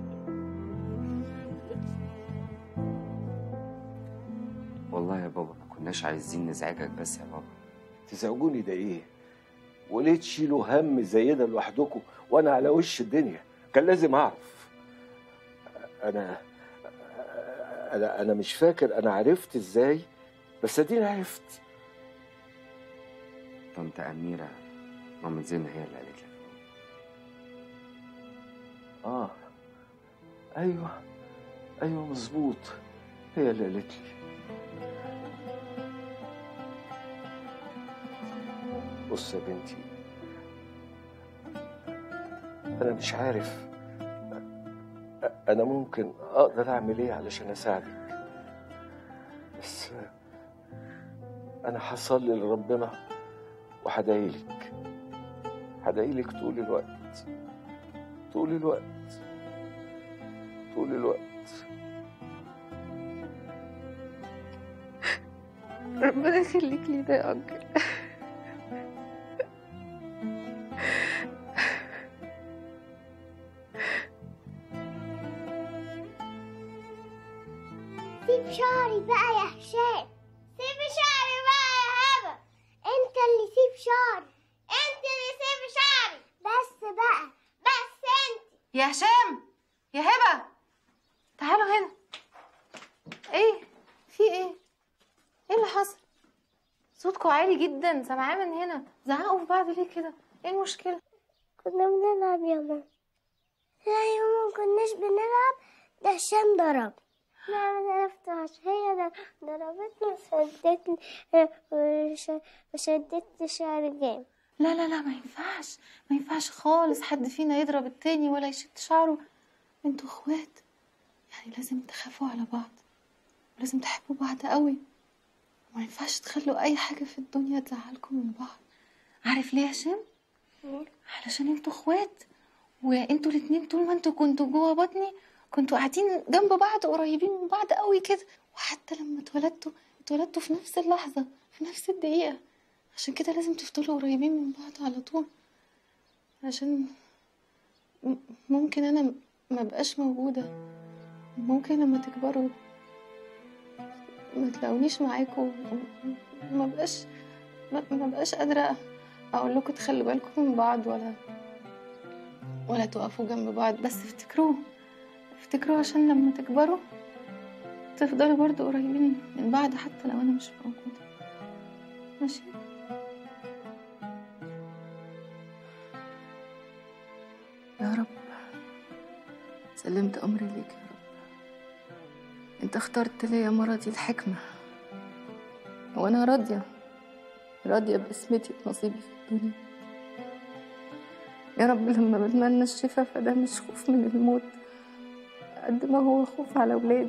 والله يا بابا ما كناش عايزين نزعجك بس يا بابا تزعجوني ده ايه وليه تشيلوا هم زي ده لوحدكم وانا على وش الدنيا كان لازم اعرف انا انا انا مش فاكر انا عرفت ازاي بس اديني عرفت طنط أميرة ماما زينة هي اللي قالت لك اه ايوه ايوه مظبوط هي اللي قالت لي بص يا بنتي انا مش عارف انا ممكن اقدر اعمل ايه علشان اساعدك بس انا هصلي لربنا وهدعيلك هدعيلك طول الوقت طول الوقت طول الوقت ربنا يخليك لي ده يا أنكل سيب شعري بقى يا هشام سيب شعري بقى يا هبة انت اللي سيب شعري انت اللي سيب شعري بس بقى بس انت يا هشام يا هبة تعالوا هنا ايه في ايه ايه اللي حصل صوتكوا عالي جدا سامعاه من هنا زعقوا في بعض ليه كده ايه المشكلة كنا بنلعب يا ماما لا يا ماما كناش بنلعب ده هشام ضرب لا ما عرفتهاش هي ده ضربتني وشدتني وش- وشدت شعري جامد لا لا لا ما ينفعش ما ينفعش خالص حد فينا يضرب التاني ولا يشد شعره انتوا اخوات يعني لازم تخافوا على بعض ولازم تحبوا بعض قوي وما ينفعش تخلوا اي حاجة في الدنيا تزعلكم من بعض عارف ليه يا هشام علشان انتوا اخوات وانتوا الاتنين طول ما انتوا كنتوا جوه بطني كنتوا قاعدين جنب بعض قريبين من بعض قوي كده وحتى لما اتولدتوا اتولدتوا في نفس اللحظة في نفس الدقيقة عشان كده لازم تفضلوا قريبين من بعض على طول عشان م- ممكن انا م- ما بقاش موجودة ممكن لما تكبروا ما تلاقونيش معاكم ما بقاش ما ما بقاش قادرة اقول لكم تخلوا بالكم من بعض ولا ولا تقفوا جنب بعض بس افتكروه افتكروه عشان لما تكبروا تفضلوا برضو قريبين من بعض حتى لو انا مش موجودة ماشي يا رب سلمت أمري ليك يا رب أنت اخترت لي يا مرضي الحكمة وأنا راضية راضية باسمتي ونصيبي في الدنيا يا رب لما بتمنى الشفاء فده مش خوف من الموت قد ما هو خوف على ولادي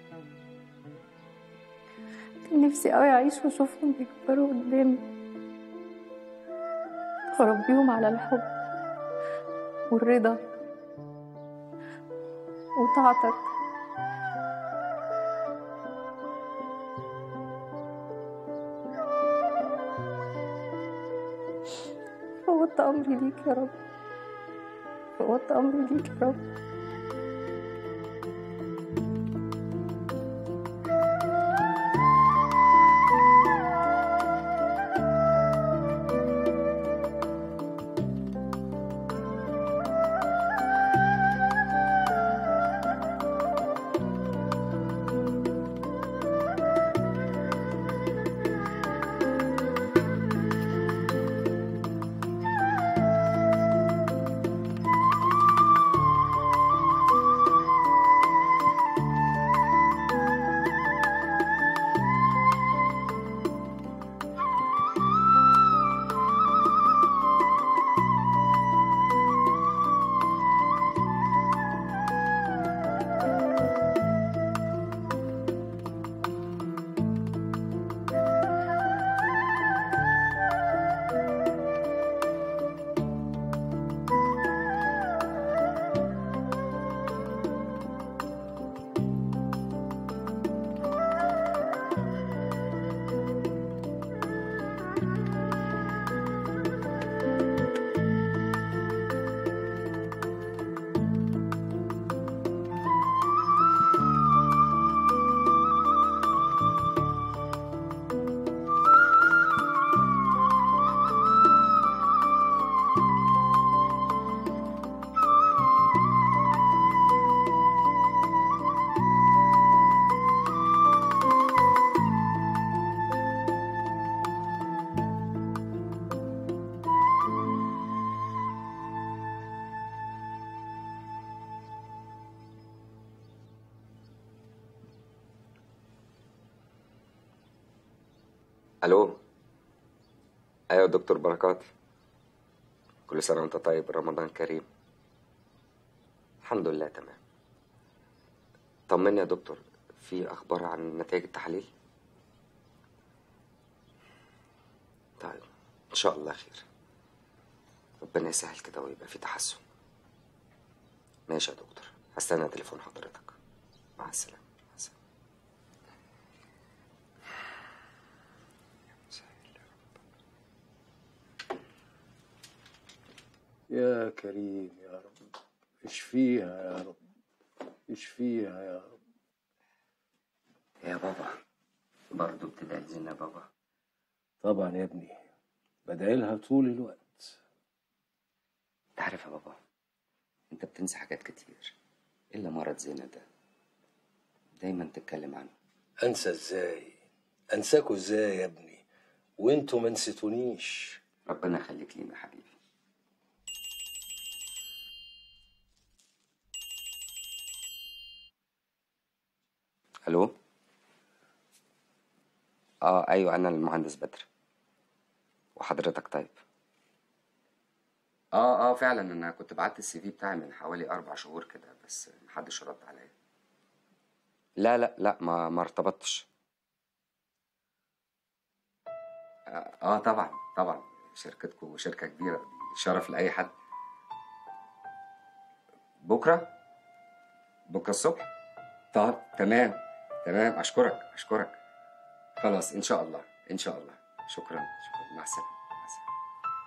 كان نفسي قوي أعيش وأشوفهم بيكبروا قدامي وأربيهم على الحب والرضا وطاعتك فوضت أمري ليك يا رب فوضت أمري ليك يا رب الو ايوه دكتور بركات كل سنه وانت طيب رمضان كريم الحمد لله تمام طمني يا دكتور في اخبار عن نتائج التحاليل طيب ان شاء الله خير ربنا يسهل كده ويبقى في تحسن ماشي يا دكتور هستنى تليفون حضرتك مع السلامه مع السلامه يا كريم يا رب اشفيها يا رب اشفيها يا رب يا بابا برضه بتدعي لنا بابا طبعا يا ابني بدعي لها طول الوقت انت عارف يا بابا انت بتنسى حاجات كتير الا مرض زينة ده دايما تتكلم عنه انسى ازاي انساكوا ازاي يا ابني وانتوا ما نسيتونيش ربنا يخليك لينا يا حبيبي الو اه ايوه انا المهندس بدر وحضرتك طيب اه اه فعلا انا كنت بعت السي في بتاعي من حوالي اربع شهور كده بس محدش رد عليا لا لا لا ما ما ارتبطتش آه, اه طبعا طبعا شركتكم شركة كبيرة دي شرف لأي حد بكرة بكرة الصبح طب تمام تمام أشكرك أشكرك خلاص إن شاء الله إن شاء الله شكرا شكرا مع السلامة مع السلامة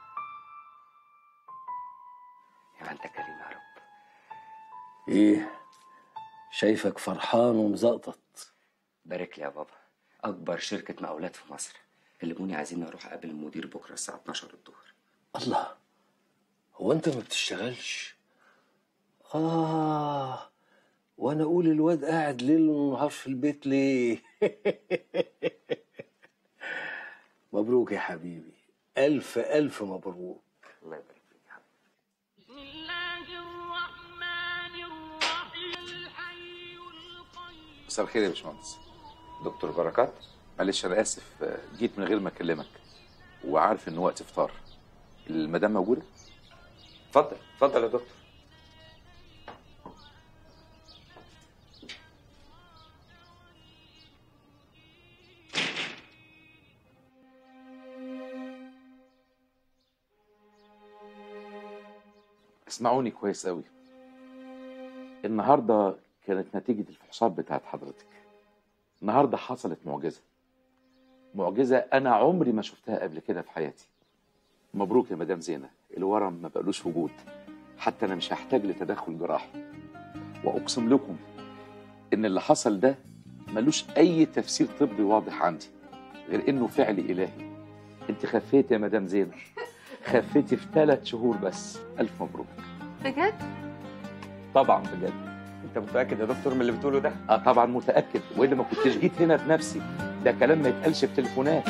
يا أنت كريم يا رب ايه شايفك فرحان ومزقطط بارك لي يا بابا أكبر شركة مقاولات في مصر كلموني عايزين أروح أقابل المدير بكرة الساعة 12 الظهر الله هو انت ما بتشتغلش اه وانا اقول الواد قاعد ليل ونهار في البيت ليه مبروك يا حبيبي الف الف مبروك الله يبارك فيك يا حبيبي مساء الخير يا باشمهندس دكتور بركات معلش انا اسف آه، جيت من غير ما اكلمك وعارف ان وقت افطار المدام موجوده اتفضل اتفضل يا دكتور اسمعوني كويس قوي النهارده كانت نتيجة الفحوصات بتاعت حضرتك النهارده حصلت معجزة معجزة أنا عمري ما شفتها قبل كده في حياتي مبروك يا مدام زينة الورم ما بقالوش وجود حتى أنا مش هحتاج لتدخل جراحي وأقسم لكم إن اللي حصل ده ملوش أي تفسير طبي واضح عندي غير إنه فعل إلهي أنت خفيتي يا مدام زينة خفيتي في ثلاث شهور بس ألف مبروك بجد طبعا بجد انت متاكد يا دكتور من اللي بتقوله ده اه طبعا متاكد والا ما كنتش جيت هنا بنفسي ده كلام ما يتقالش في تليفونات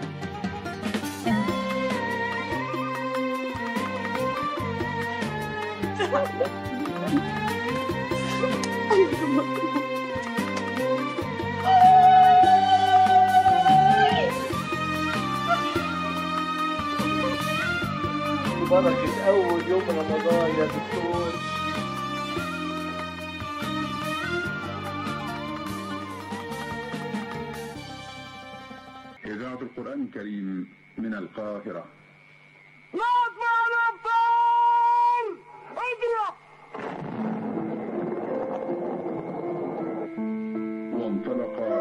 بركة أول يوم رمضان يا دكتور إذاعة القرآن الكريم من القاهرة نطلع الأبطال اضرب وانطلق